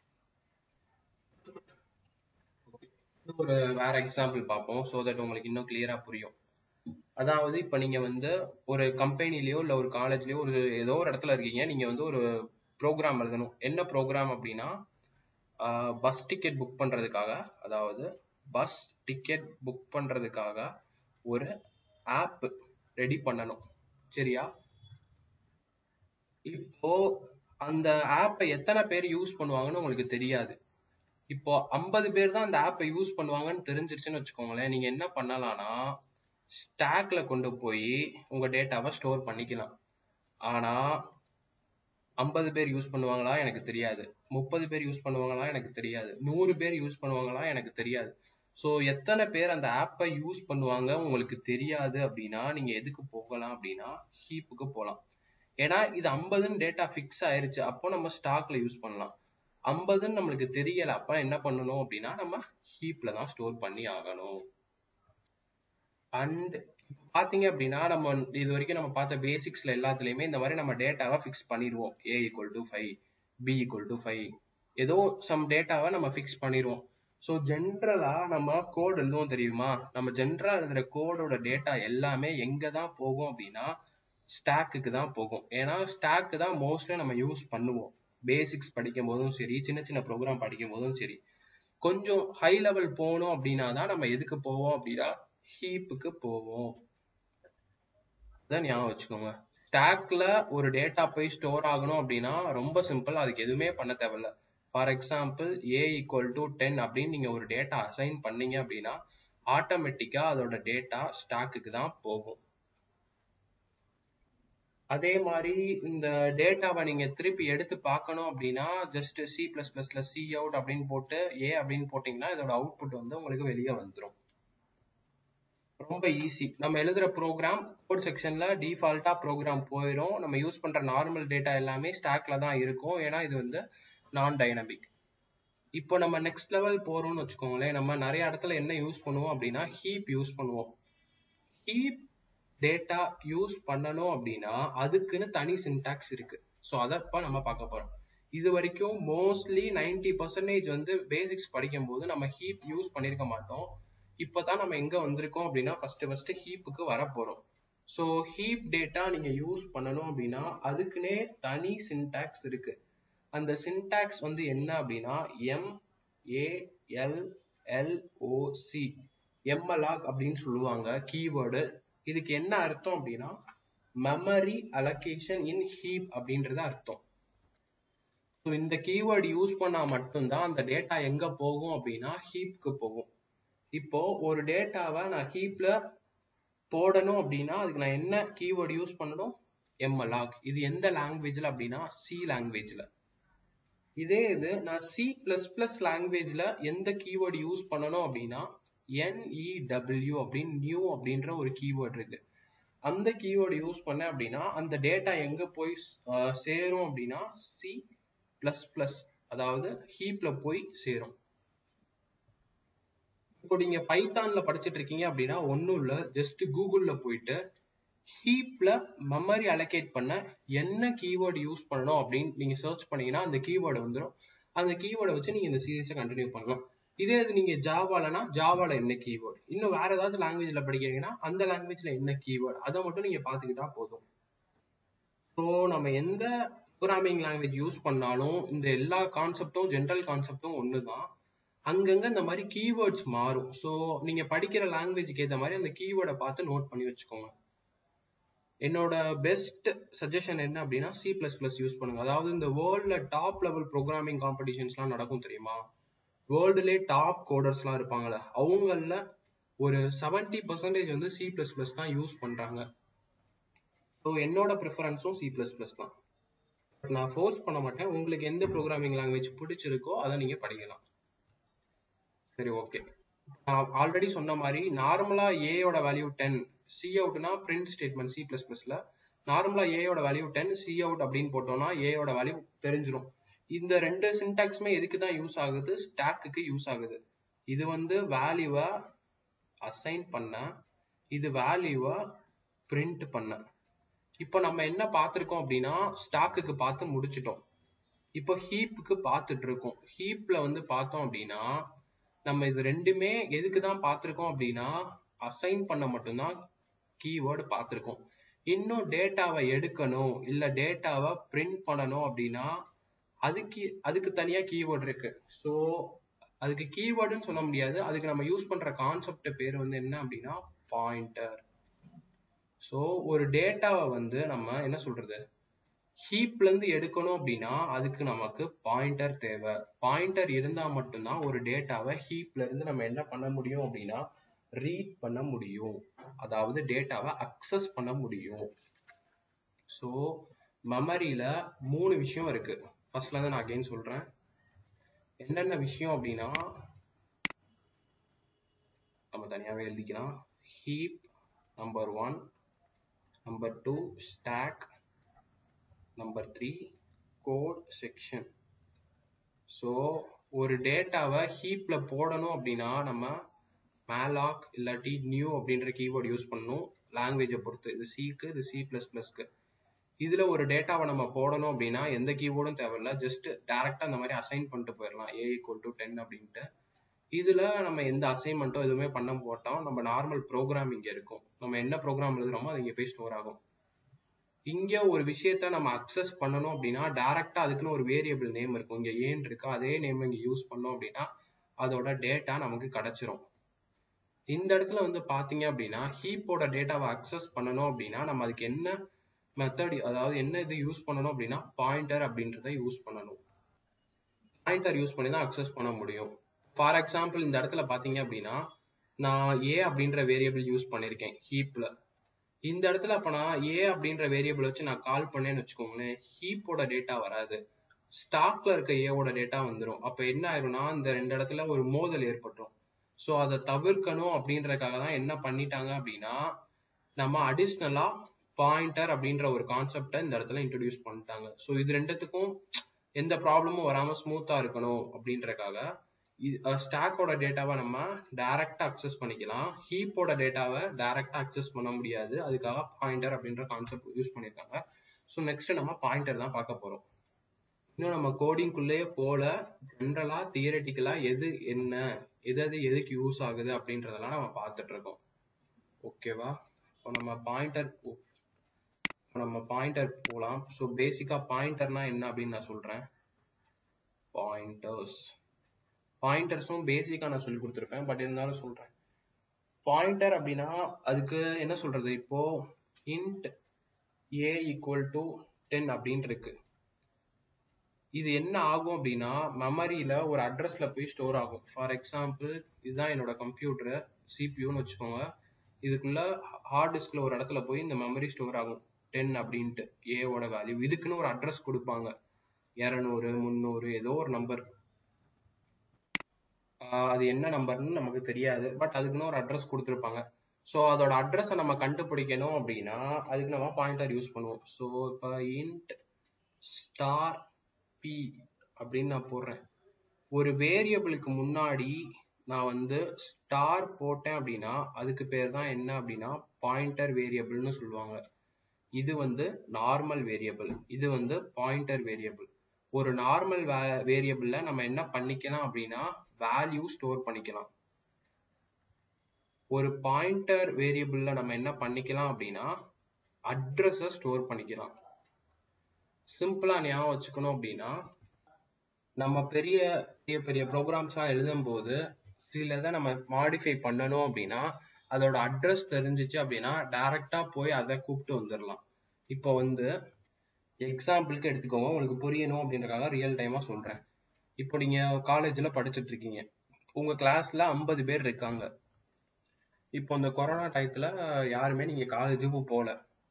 ஒரு வேற எக்ஸாம்பிள் பார்ப்போம் ஸோ தட் உங்களுக்கு இன்னும் கிளியரா புரியும் அதாவது இப்போ நீங்க வந்து ஒரு கம்பெனிலயோ இல்லை ஒரு காலேஜ்லயோ ஒரு ஏதோ ஒரு இடத்துல இருக்கீங்க நீங்க வந்து ஒரு ப்ரோக்ராம் எழுதணும் என்ன ப்ரோக்ராம் அப்படின்னா பஸ் டிக்கெட் புக் பண்றதுக்காக அதாவது பஸ் டிக்கெட் புக் பண்றதுக்காக ஒரு ஆப் ரெடி பண்ணணும் சரியா இப்போ அந்த ஆப்பை எத்தனை பேர் யூஸ் பண்ணுவாங்கன்னு உங்களுக்கு தெரியாது இப்போ ஐம்பது பேர் தான் அந்த ஆப்பை யூஸ் பண்ணுவாங்கன்னு தெரிஞ்சிருச்சுன்னு வச்சுக்கோங்களேன் நீங்க என்ன பண்ணலாம்னா ஸ்டாக்ல கொண்டு போய் உங்க டேட்டாவை ஸ்டோர் பண்ணிக்கலாம் ஆனா ஐம்பது பேர் யூஸ் பண்ணுவாங்களா எனக்கு தெரியாது முப்பது பேர் யூஸ் பண்ணுவாங்களா எனக்கு தெரியாது நூறு பேர் யூஸ் பண்ணுவாங்களா எனக்கு தெரியாது ஸோ எத்தனை பேர் அந்த ஆப்பை யூஸ் பண்ணுவாங்க உங்களுக்கு தெரியாது அப்படின்னா நீங்க எதுக்கு போகலாம் அப்படின்னா ஹீப்புக்கு போகலாம் ஏன்னா இது ஐம்பதுன்னு டேட்டா ஃபிக்ஸ் ஆயிருச்சு அப்போ நம்ம ஸ்டாக்ல யூஸ் பண்ணலாம் ஐம்பதுன்னு நம்மளுக்கு தெரியல அப்ப என்ன பண்ணணும் அப்படின்னா நம்ம ஹீப்ல தான் ஸ்டோர் பண்ணி ஆகணும் அண்ட் பாத்தீங்க அப்படின்னா நம்ம இது வரைக்கும் நம்ம பார்த்த பேசிக்ஸ்ல எல்லாத்துலயுமே இந்த மாதிரி நம்ம டேட்டாவை ஃபிக்ஸ் பண்ணிடுவோம் a equal to five b equal to five ஏதோ சம் டேட்டாவை நம்ம ஃபிக்ஸ் பண்ணிடுவோம் ஸோ ஜென்ரலா நம்ம கோட் எழுதுவோம் தெரியுமா நம்ம ஜென்ரலா எழுதுற கோடோட டேட்டா எல்லாமே எங்க தான் போகும் அப்படின்னா ஸ்டாக்குக்கு தான் போகும் ஏன்னா ஸ்டாக்கு தான் மோஸ்ட்லி நம்ம யூஸ் பண்ணுவோம் பேசிக்ஸ் படிக்கும் போதும் சரி சின்ன சின்ன ப்ரோக்ராம் படிக்கும் போதும் சரி கொஞ்சம் ஹை லெவல் போகணும் அப்படின்னா தான் நம்ம எதுக்கு போவோம் அப்படின்னா ஹீப்புக்கு போவோம் ஞாபகம் வச்சுக்கோங்க ஸ்டாக்ல ஒரு டேட்டா போய் ஸ்டோர் ஆகணும் அப்படின்னா ரொம்ப சிம்பிள் அதுக்கு எதுவுமே பண்ண தேவையில்ல for example a equal to ten அப்படின்னு நீங்க ஒரு டேட்டா அசைன் பண்ணீங்க அப்படின்னா ஆட்டோமேட்டிக்கா அதோட டேட்டா ஸ்டாக்குக்கு தான் போகும் அதே மாதிரி இந்த டேட்டாவை நீங்க திருப்பி எடுத்து பார்க்கணும் அப்படின்னா ஜஸ்ட் சி பிளஸ் பிளஸ்ல சி அவுட் அப்படின்னு போட்டு ஏ அப்படின்னு போட்டீங்கன்னா இதோட அவுட்புட் வந்து உங்களுக்கு வெளியே வந்துடும் ரொம்ப ஈஸி நம்ம எழுதுற ப்ரோக்ராம் கோட் செக்ஷன்ல டிஃபால்ட்டா ப்ரோக்ராம் போயிடும் நம்ம யூஸ் பண்ற நார்மல் டேட்டா எல்லாமே ஸ்டாக்ல தான் இருக்கும் ஏன்னா இது வந்து நான் டைனமிக் இப்போ நம்ம நெக்ஸ்ட் லெவல் போறோம்னு வச்சுக்கோங்களேன் நம்ம நிறைய இடத்துல என்ன யூஸ் பண்ணுவோம் அப்படின்னா ஹீப் யூஸ் பண்ணுவோம் ஹீப் டேட்டா யூஸ் பண்ணணும் அப்படின்னா அதுக்குன்னு தனி சின்டாக்ஸ் இருக்கு ஸோ அதை இப்போ நம்ம பார்க்க போறோம் இது வரைக்கும் மோஸ்ட்லி நைன்டி பர்சன்டேஜ் வந்து பேசிக்ஸ் படிக்கும் போது நம்ம ஹீப் யூஸ் பண்ணிருக்க மாட்டோம் இப்போதான் நம்ம எங்க வந்திருக்கோம் அப்படின்னா ஃபர்ஸ்ட் ஃபர்ஸ்ட் ஹீப்புக்கு வர போறோம் ஸோ ஹீப் டேட்டா நீங்க யூஸ் பண்ணணும் அப்படின்னா அதுக்குன்னே தனி சின்டாக்ஸ் இருக்கு அந்த சின்டாக்ஸ் வந்து என்ன அப்படின்னா m a l l o c malloc அப்படின்னு சொல்லுவாங்க கீவேர்டு இதுக்கு என்ன அர்த்தம் அப்படின்னா மெமரி அலோகேஷன் இன் ஹீப் அப்படின்றது அர்த்தம் ஸோ இந்த கீவேர்டு யூஸ் பண்ணா மட்டும்தான் அந்த டேட்டா எங்க போகும் அப்படின்னா ஹீப்க்கு போகும் இப்போ ஒரு டேட்டாவை நான் ஹீப்ல போடணும் அப்படின்னா அதுக்கு நான் என்ன கீவேர்டு யூஸ் பண்ணணும் எம்எல்ஆக் இது எந்த லாங்குவேஜ்ல அப்படின்னா சி லாங்குவேஜ்ல இதே இது நான் சி பிளஸ் பிளஸ் லாங்குவேஜ்ல எந்த கீவேர்டு யூஸ் பண்ணணும் அப்படின்னா என்இடபிள்யூ அப்படின்னு நியூ அப்படின்ற ஒரு கீவேர்டு இருக்கு அந்த கீவேர்டு யூஸ் பண்ணேன் அப்படின்னா அந்த டேட்டா எங்க போய் சேரும் அப்படின்னா சி பிளஸ் பிளஸ் அதாவது ஹீப்ல போய் சேரும் இப்போ நீங்க பைத்தான்ல படிச்சுட்டு இருக்கீங்க அப்படின்னா ஒன்றும் இல்லை ஜஸ்ட் கூகுள்ல போயிட்டு ஹீப்ல மெமரி அலோகேட் பண்ண என்ன கீவேர்டு யூஸ் பண்ணணும் அப்படின்னு நீங்க சர்ச் பண்ணீங்கன்னா அந்த கீவேர்டு வந்துடும் அந்த கீவேர்டை வச்சு நீங்க இந்த சீரீஸை கண்டினியூ பண்ணலாம் இதே இது நீங்க ஜாவாலனா ஜாவால என்ன கீவேர்டு இன்னும் வேற ஏதாச்சும் லாங்குவேஜ்ல படிக்கிறீங்கன்னா அந்த லாங்குவேஜ்ல என்ன கீவேர்டு அதை மட்டும் நீங்க பாத்துக்கிட்டா போதும் ஸோ நம்ம எந்த ப்ரோக்ராமிங் லாங்குவேஜ் யூஸ் பண்ணாலும் இந்த எல்லா கான்செப்டும் ஜென்ரல் கான்செப்டும் ஒண்ணுதான் அங்கங்க இந்த மாதிரி கீவேர்ட்ஸ் மாறும் ஸோ நீங்க படிக்கிற லாங்குவேஜ்க்கு ஏற்ற மாதிரி அந்த கீவேர்டை பார்த்து நோட் பண்ணி வச்சுக்கோங்க என்னோட பெஸ்ட் சஜஷன் என்ன அப்படின்னா சி பிளஸ் பிளஸ் யூஸ் பண்ணுங்க அதாவது இந்த வேர்ல்ட்ல டாப் லெவல் ப்ரோக்ராமிங் காம்படிஷன்ஸ்லாம் நடக்கும் தெரியுமா வேர்ல்டுலே டாப் கோடர்ஸ்லாம் இருப்பாங்கல்ல அவங்கள ஒரு செவன்டி பர்சன்டேஜ் வந்து சி பிளஸ் பிளஸ் தான் யூஸ் பண்றாங்க ஸோ என்னோட ப்ரிஃபரன்ஸும் சி பிளஸ் பிளஸ் தான் நான் ஃபோர்ஸ் பண்ண மாட்டேன் உங்களுக்கு எந்த ப்ரோக்ராமிங் லாங்குவேஜ் பிடிச்சிருக்கோ அதை நீங்க படிக்கலாம் சரி ஓகே நான் ஆல்ரெடி சொன்ன மாதிரி நார்மலா ஏயோட வேல்யூ டென் சி அவுட்னா பிரிண்ட் ஸ்டேட்மெண்ட் சி பிளஸ் பிளஸ்ல நார்மலா ஏயோட வேல்யூ டென் சி அவுட் அப்படின்னு போட்டோம்னா ஏயோட வேல்யூ தெரிஞ்சிடும் இந்த ரெண்டு சின்டாக்ஸுமே எதுக்கு தான் யூஸ் ஆகுது ஸ்டாக்குக்கு யூஸ் ஆகுது இது வந்து வேல்யூவை அசைன் பண்ண இது வேல்யூவை பிரிண்ட் பண்ண இப்போ நம்ம என்ன பார்த்துருக்கோம் அப்படின்னா ஸ்டாக்குக்கு பார்த்து முடிச்சிட்டோம் இப்போ ஹீப்புக்கு பார்த்துட்டு இருக்கோம் ஹீப்ல வந்து பார்த்தோம் அப்படின்னா நம்ம இது ரெண்டுமே எதுக்கு தான் பார்த்துருக்கோம் அப்படின்னா அசைன் பண்ண மட்டும்தான் கீவேர்டு பார்த்துருக்கோம் இன்னும் டேட்டாவை எடுக்கணும் இல்லை டேட்டாவை பிரிண்ட் பண்ணணும் அப்படின்னா அதுக்கு அதுக்கு தனியா கீவேர்டு இருக்கு ஸோ அதுக்கு கீவேர்டுன்னு சொல்ல முடியாது அதுக்கு நம்ம யூஸ் பண்ற கான்செப்ட் பேர் வந்து என்ன அப்படின்னா பாயிண்டர் ஸோ ஒரு டேட்டாவை வந்து நம்ம என்ன சொல்றது ஹீப்ல இருந்து எடுக்கணும் அப்படின்னா அதுக்கு நமக்கு பாயிண்டர் தேவை பாயிண்டர் இருந்தா மட்டும்தான் ஒரு டேட்டாவை ஹீப்ல இருந்து நம்ம என்ன பண்ண முடியும் அப்படின்னா ரீட் பண்ண முடியும் அதாவது டேட்டாவை அக்சஸ் பண்ண முடியும் ஸோ மெமரியில மூணு விஷயம் இருக்கு ஃபர்ஸ்ட்ல இருந்து நான் அகைன் சொல்றேன் என்னென்ன விஷயம் அப்படின்னா நம்ம தனியாவே எழுதிக்கலாம் heap number one number two stack number three code section so ஒரு டேட்டாவை ஹீப்ல போடணும் அப்படின்னா நம்ம மேலாக் இல்லாட்டி நியூ அப்படின்ற கீவேர்டு யூஸ் பண்ணணும் லாங்குவேஜை பொறுத்து இது சிக்கு இது சி பிளஸ் பிளஸ்க்கு இதுல ஒரு டேட்டாவை நம்ம போடணும் அப்படின்னா எந்த கீவேர்டும் தேவையில்ல ஜஸ்ட் டேரக்டா அந்த மாதிரி அசைன் பண்ணிட்டு போயிடலாம் ஏ ஈக்குவல் டு டென் அப்படின்ட்டு இதுல நம்ம எந்த அசைன்மெண்ட்டோ எதுவுமே பண்ண போட்டோம் நம்ம நார்மல் ப்ரோக்ராம் இங்க இருக்கும் நம்ம என்ன ப்ரோக்ராம் எழுதுறோமோ அது இங்க போய் ஸ்டோர் ஆகும் இங்க ஒரு விஷயத்த நம்ம அக்சஸ் பண்ணணும் அப்படின்னா டைரக்டா அதுக்குன்னு ஒரு வேரியபிள் நேம் இருக்கும் இங்க ஏன் இருக்கா அதே நேம் இங்க யூஸ் பண்ணோம் அப்படின்னா அதோட டேட்டா நமக்கு கிடைச்சிரும் இந்த இடத்துல வந்து பாத்தீங்க அப்படின்னா ஹீப்போட டேட்டாவை அக்சஸ் பண்ணணும் அப்படின்னா நம்ம அதுக்கு என்ன மெத்தட் அதாவது என்ன இது யூஸ் பண்ணணும் அப்படின்னா பாயிண்டர் அப்படின்றத யூஸ் பண்ணணும் பாயிண்டர் யூஸ் பண்ணி தான் அக்சஸ் பண்ண முடியும் ஃபார் எக்ஸாம்பிள் இந்த இடத்துல பாத்தீங்க அப்படின்னா நான் ஏ அப்படின்ற வேரியபிள் யூஸ் பண்ணிருக்கேன் ஹீப்ல இந்த இடத்துல அப்ப நான் ஏ அப்படின்ற வேரியபிள் வச்சு நான் கால் பண்ணேன்னு வச்சுக்கோங்களேன் ஹீப்போட டேட்டா வராது ஸ்டாக்ல இருக்க ஏவோட டேட்டா வந்துடும் அப்ப என்ன ஆயிரும்னா இந்த ரெண்டு இடத்துல ஒரு மோதல் ஏற்பட்டுரும் ஸோ அதை தவிர்க்கணும் அப்படின்றதுக்காக தான் என்ன பண்ணிட்டாங்க அப்படின்னா நம்ம அடிஷ்னலா பாயிண்டர் அப்படின்ற ஒரு கான்செப்டை இந்த இடத்துல இன்ட்ரடியூஸ் பண்ணிட்டாங்க ஸோ இது ரெண்டுத்துக்கும் எந்த ப்ராப்ளமும் வராம ஸ்மூத்தா இருக்கணும் அப்படின்றக்காக ஸ்டாக்கோட டேட்டாவை நம்ம டைரக்டா அக்சஸ் பண்ணிக்கலாம் ஹீப்போட டேட்டாவை டைரக்டா அக்சஸ் பண்ண முடியாது அதுக்காக பாயிண்டர் அப்படின்ற கான்செப்ட் யூஸ் பண்ணியிருக்காங்க ஸோ நெக்ஸ்ட் நம்ம பாயிண்டர் தான் பார்க்க போறோம் இன்னும் நம்ம கோடிங்குள்ளேயே போல ஜென்ரலா தியரட்டிக்கலா எது என்ன எது எது எதுக்கு யூஸ் ஆகுது அப்படின்றதெல்லாம் நம்ம பார்த்துட்டு இருக்கோம் ஓகேவா இப்போ நம்ம பாயிண்டர் இப்போ நம்ம பாயிண்டர் போகலாம் ஸோ பேசிக்கா பாயிண்டர்னா என்ன அப்படின்னு நான் சொல்றேன் பாயிண்டர்ஸ் பாயிண்டர்ஸும் பேசிக்கா நான் சொல்லி கொடுத்துருப்பேன் பட் இருந்தாலும் சொல்றேன் பாயிண்டர் அப்படின்னா அதுக்கு என்ன சொல்றது இப்போ int a equal to ten அப்படின்னு இருக்கு இது என்ன ஆகும் அப்படின்னா மெமரியில ஒரு அட்ரஸ்ல போய் ஸ்டோர் ஆகும் ஃபார் எக்ஸாம்பிள் இதுதான் என்னோட கம்ப்யூட்டர் சிபியூன்னு வச்சுக்கோங்க இதுக்குள்ள ஹார்ட் டிஸ்க்ல ஒரு இடத்துல போய் இந்த மெமரி ஸ்டோர் ஆகும் டென் அப்படின்ட்டு ஏவோட வேல்யூ இதுக்குன்னு ஒரு அட்ரஸ் கொடுப்பாங்க இரநூறு முந்நூறு ஏதோ ஒரு நம்பர் அது என்ன நம்பர்னு நமக்கு தெரியாது பட் அதுக்குன்னு ஒரு அட்ரஸ் கொடுத்துருப்பாங்க ஸோ அதோட அட்ரஸை நம்ம கண்டுபிடிக்கணும் அப்படின்னா அதுக்கு நம்ம பாயிண்டர் யூஸ் பண்ணுவோம் ஸோ இப்போ இன்ட் ஸ்டார் பி அப்படின்னு நான் போடுறேன் ஒரு வேரியபிளுக்கு முன்னாடி நான் வந்து ஸ்டார் போட்டேன் அப்படின்னா அதுக்கு பேர் தான் என்ன அப்படின்னா பாயிண்டர் வேரியபிள்னு சொல்லுவாங்க இது வந்து நார்மல் வேரியபிள் இது வந்து பாயிண்டர் வேரியபிள் ஒரு நார்மல் வேரியபிள்ல நம்ம என்ன பண்ணிக்கலாம் அப்படின்னா வேல்யூ ஸ்டோர் பண்ணிக்கலாம் ஒரு பாயிண்டர் வேரியபிள்ல நம்ம என்ன பண்ணிக்கலாம் அப்படின்னா அட்ரஸ ஸ்டோர் பண்ணிக்கலாம் சிம்பிளா ஞாபகம் வச்சுக்கணும் அப்படின்னா நம்ம பெரிய பெரிய பெரிய ப்ரோக்ராம்ஸ்லாம் எழுதும் போது சில இதை நம்ம மாடிஃபை பண்ணணும் அப்படின்னா அதோட அட்ரஸ் தெரிஞ்சிச்சு அப்படின்னா டைரக்டா போய் அதை கூப்பிட்டு வந்துடலாம் இப்போ வந்து எக்ஸாம்பிளுக்கு எடுத்துக்கோங்க உங்களுக்கு புரியணும் அப்படின்றக்காக ரியல் டைமா சொல்றேன் இப்போ நீங்க காலேஜ்ல படிச்சுட்டு இருக்கீங்க உங்க கிளாஸ்ல ஐம்பது பேர் இருக்காங்க இப்போ இந்த கொரோனா டயத்துல யாருமே நீங்க காலேஜுக்கு போகல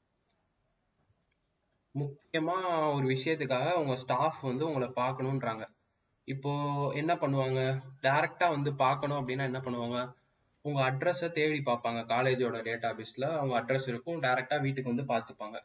முக்கியமா ஒரு விஷயத்துக்காக உங்க ஸ்டாஃப் வந்து உங்களை பார்க்கணுன்றாங்க இப்போ என்ன பண்ணுவாங்க டைரக்டா வந்து பார்க்கணும் அப்படின்னா என்ன பண்ணுவாங்க உங்க அட்ரஸை தேடி பார்ப்பாங்க காலேஜோட டேட்டாபேஸ்ல அவங்க அட்ரஸ் இருக்கும் டைரக்டா வீட்டுக்கு வந்து பார்த்துப்பாங்க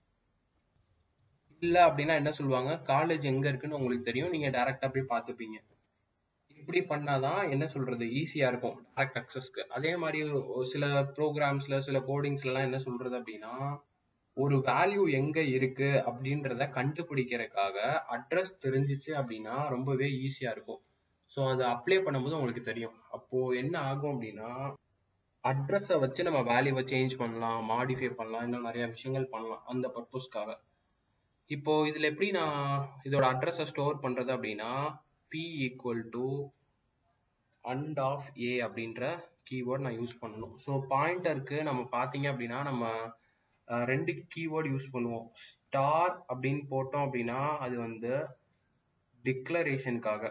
இல்ல அப்படின்னா என்ன சொல்லுவாங்க காலேஜ் எங்க இருக்குன்னு உங்களுக்கு தெரியும் நீங்க டைரக்டா போய் பார்த்துப்பீங்க இப்படி பண்ணாதான் என்ன சொல்றது ஈஸியா இருக்கும் டைரக்ட் அக்சஸ்க்கு அதே மாதிரி ஒரு சில ப்ரோக்ராம்ஸ்ல சில கோடிங்ஸ்ல எல்லாம் என்ன சொல்றது அப்படின்னா ஒரு வேல்யூ எங்க இருக்கு அப்படின்றத கண்டுபிடிக்கிறதுக்காக அட்ரஸ் தெரிஞ்சிச்சு அப்படின்னா ரொம்பவே ஈஸியா இருக்கும் ஸோ அதை அப்ளை பண்ணும்போது உங்களுக்கு தெரியும் அப்போ என்ன ஆகும் அப்படின்னா அட்ரஸை வச்சு நம்ம வேல்யூவை சேஞ்ச் பண்ணலாம் மாடிஃபை பண்ணலாம் இன்னும் நிறைய விஷயங்கள் பண்ணலாம் அந்த பர்பஸ்க்காக இப்போ இதுல எப்படி நான் இதோட அட்ரஸை ஸ்டோர் பண்றது அப்படின்னா b equal to and of a அப்படின்ற கீவேர்ட் நான் யூஸ் பண்ணணும் ஸோ பாயிண்டருக்கு நம்ம பார்த்தீங்க அப்படின்னா நம்ம அஹ், ரெண்டு கீவேர்ட் யூஸ் பண்ணுவோம் ஸ்டார் அப்படின்னு போட்டோம் அப்படின்னா அது வந்து டிக்ளரேஷனுக்காக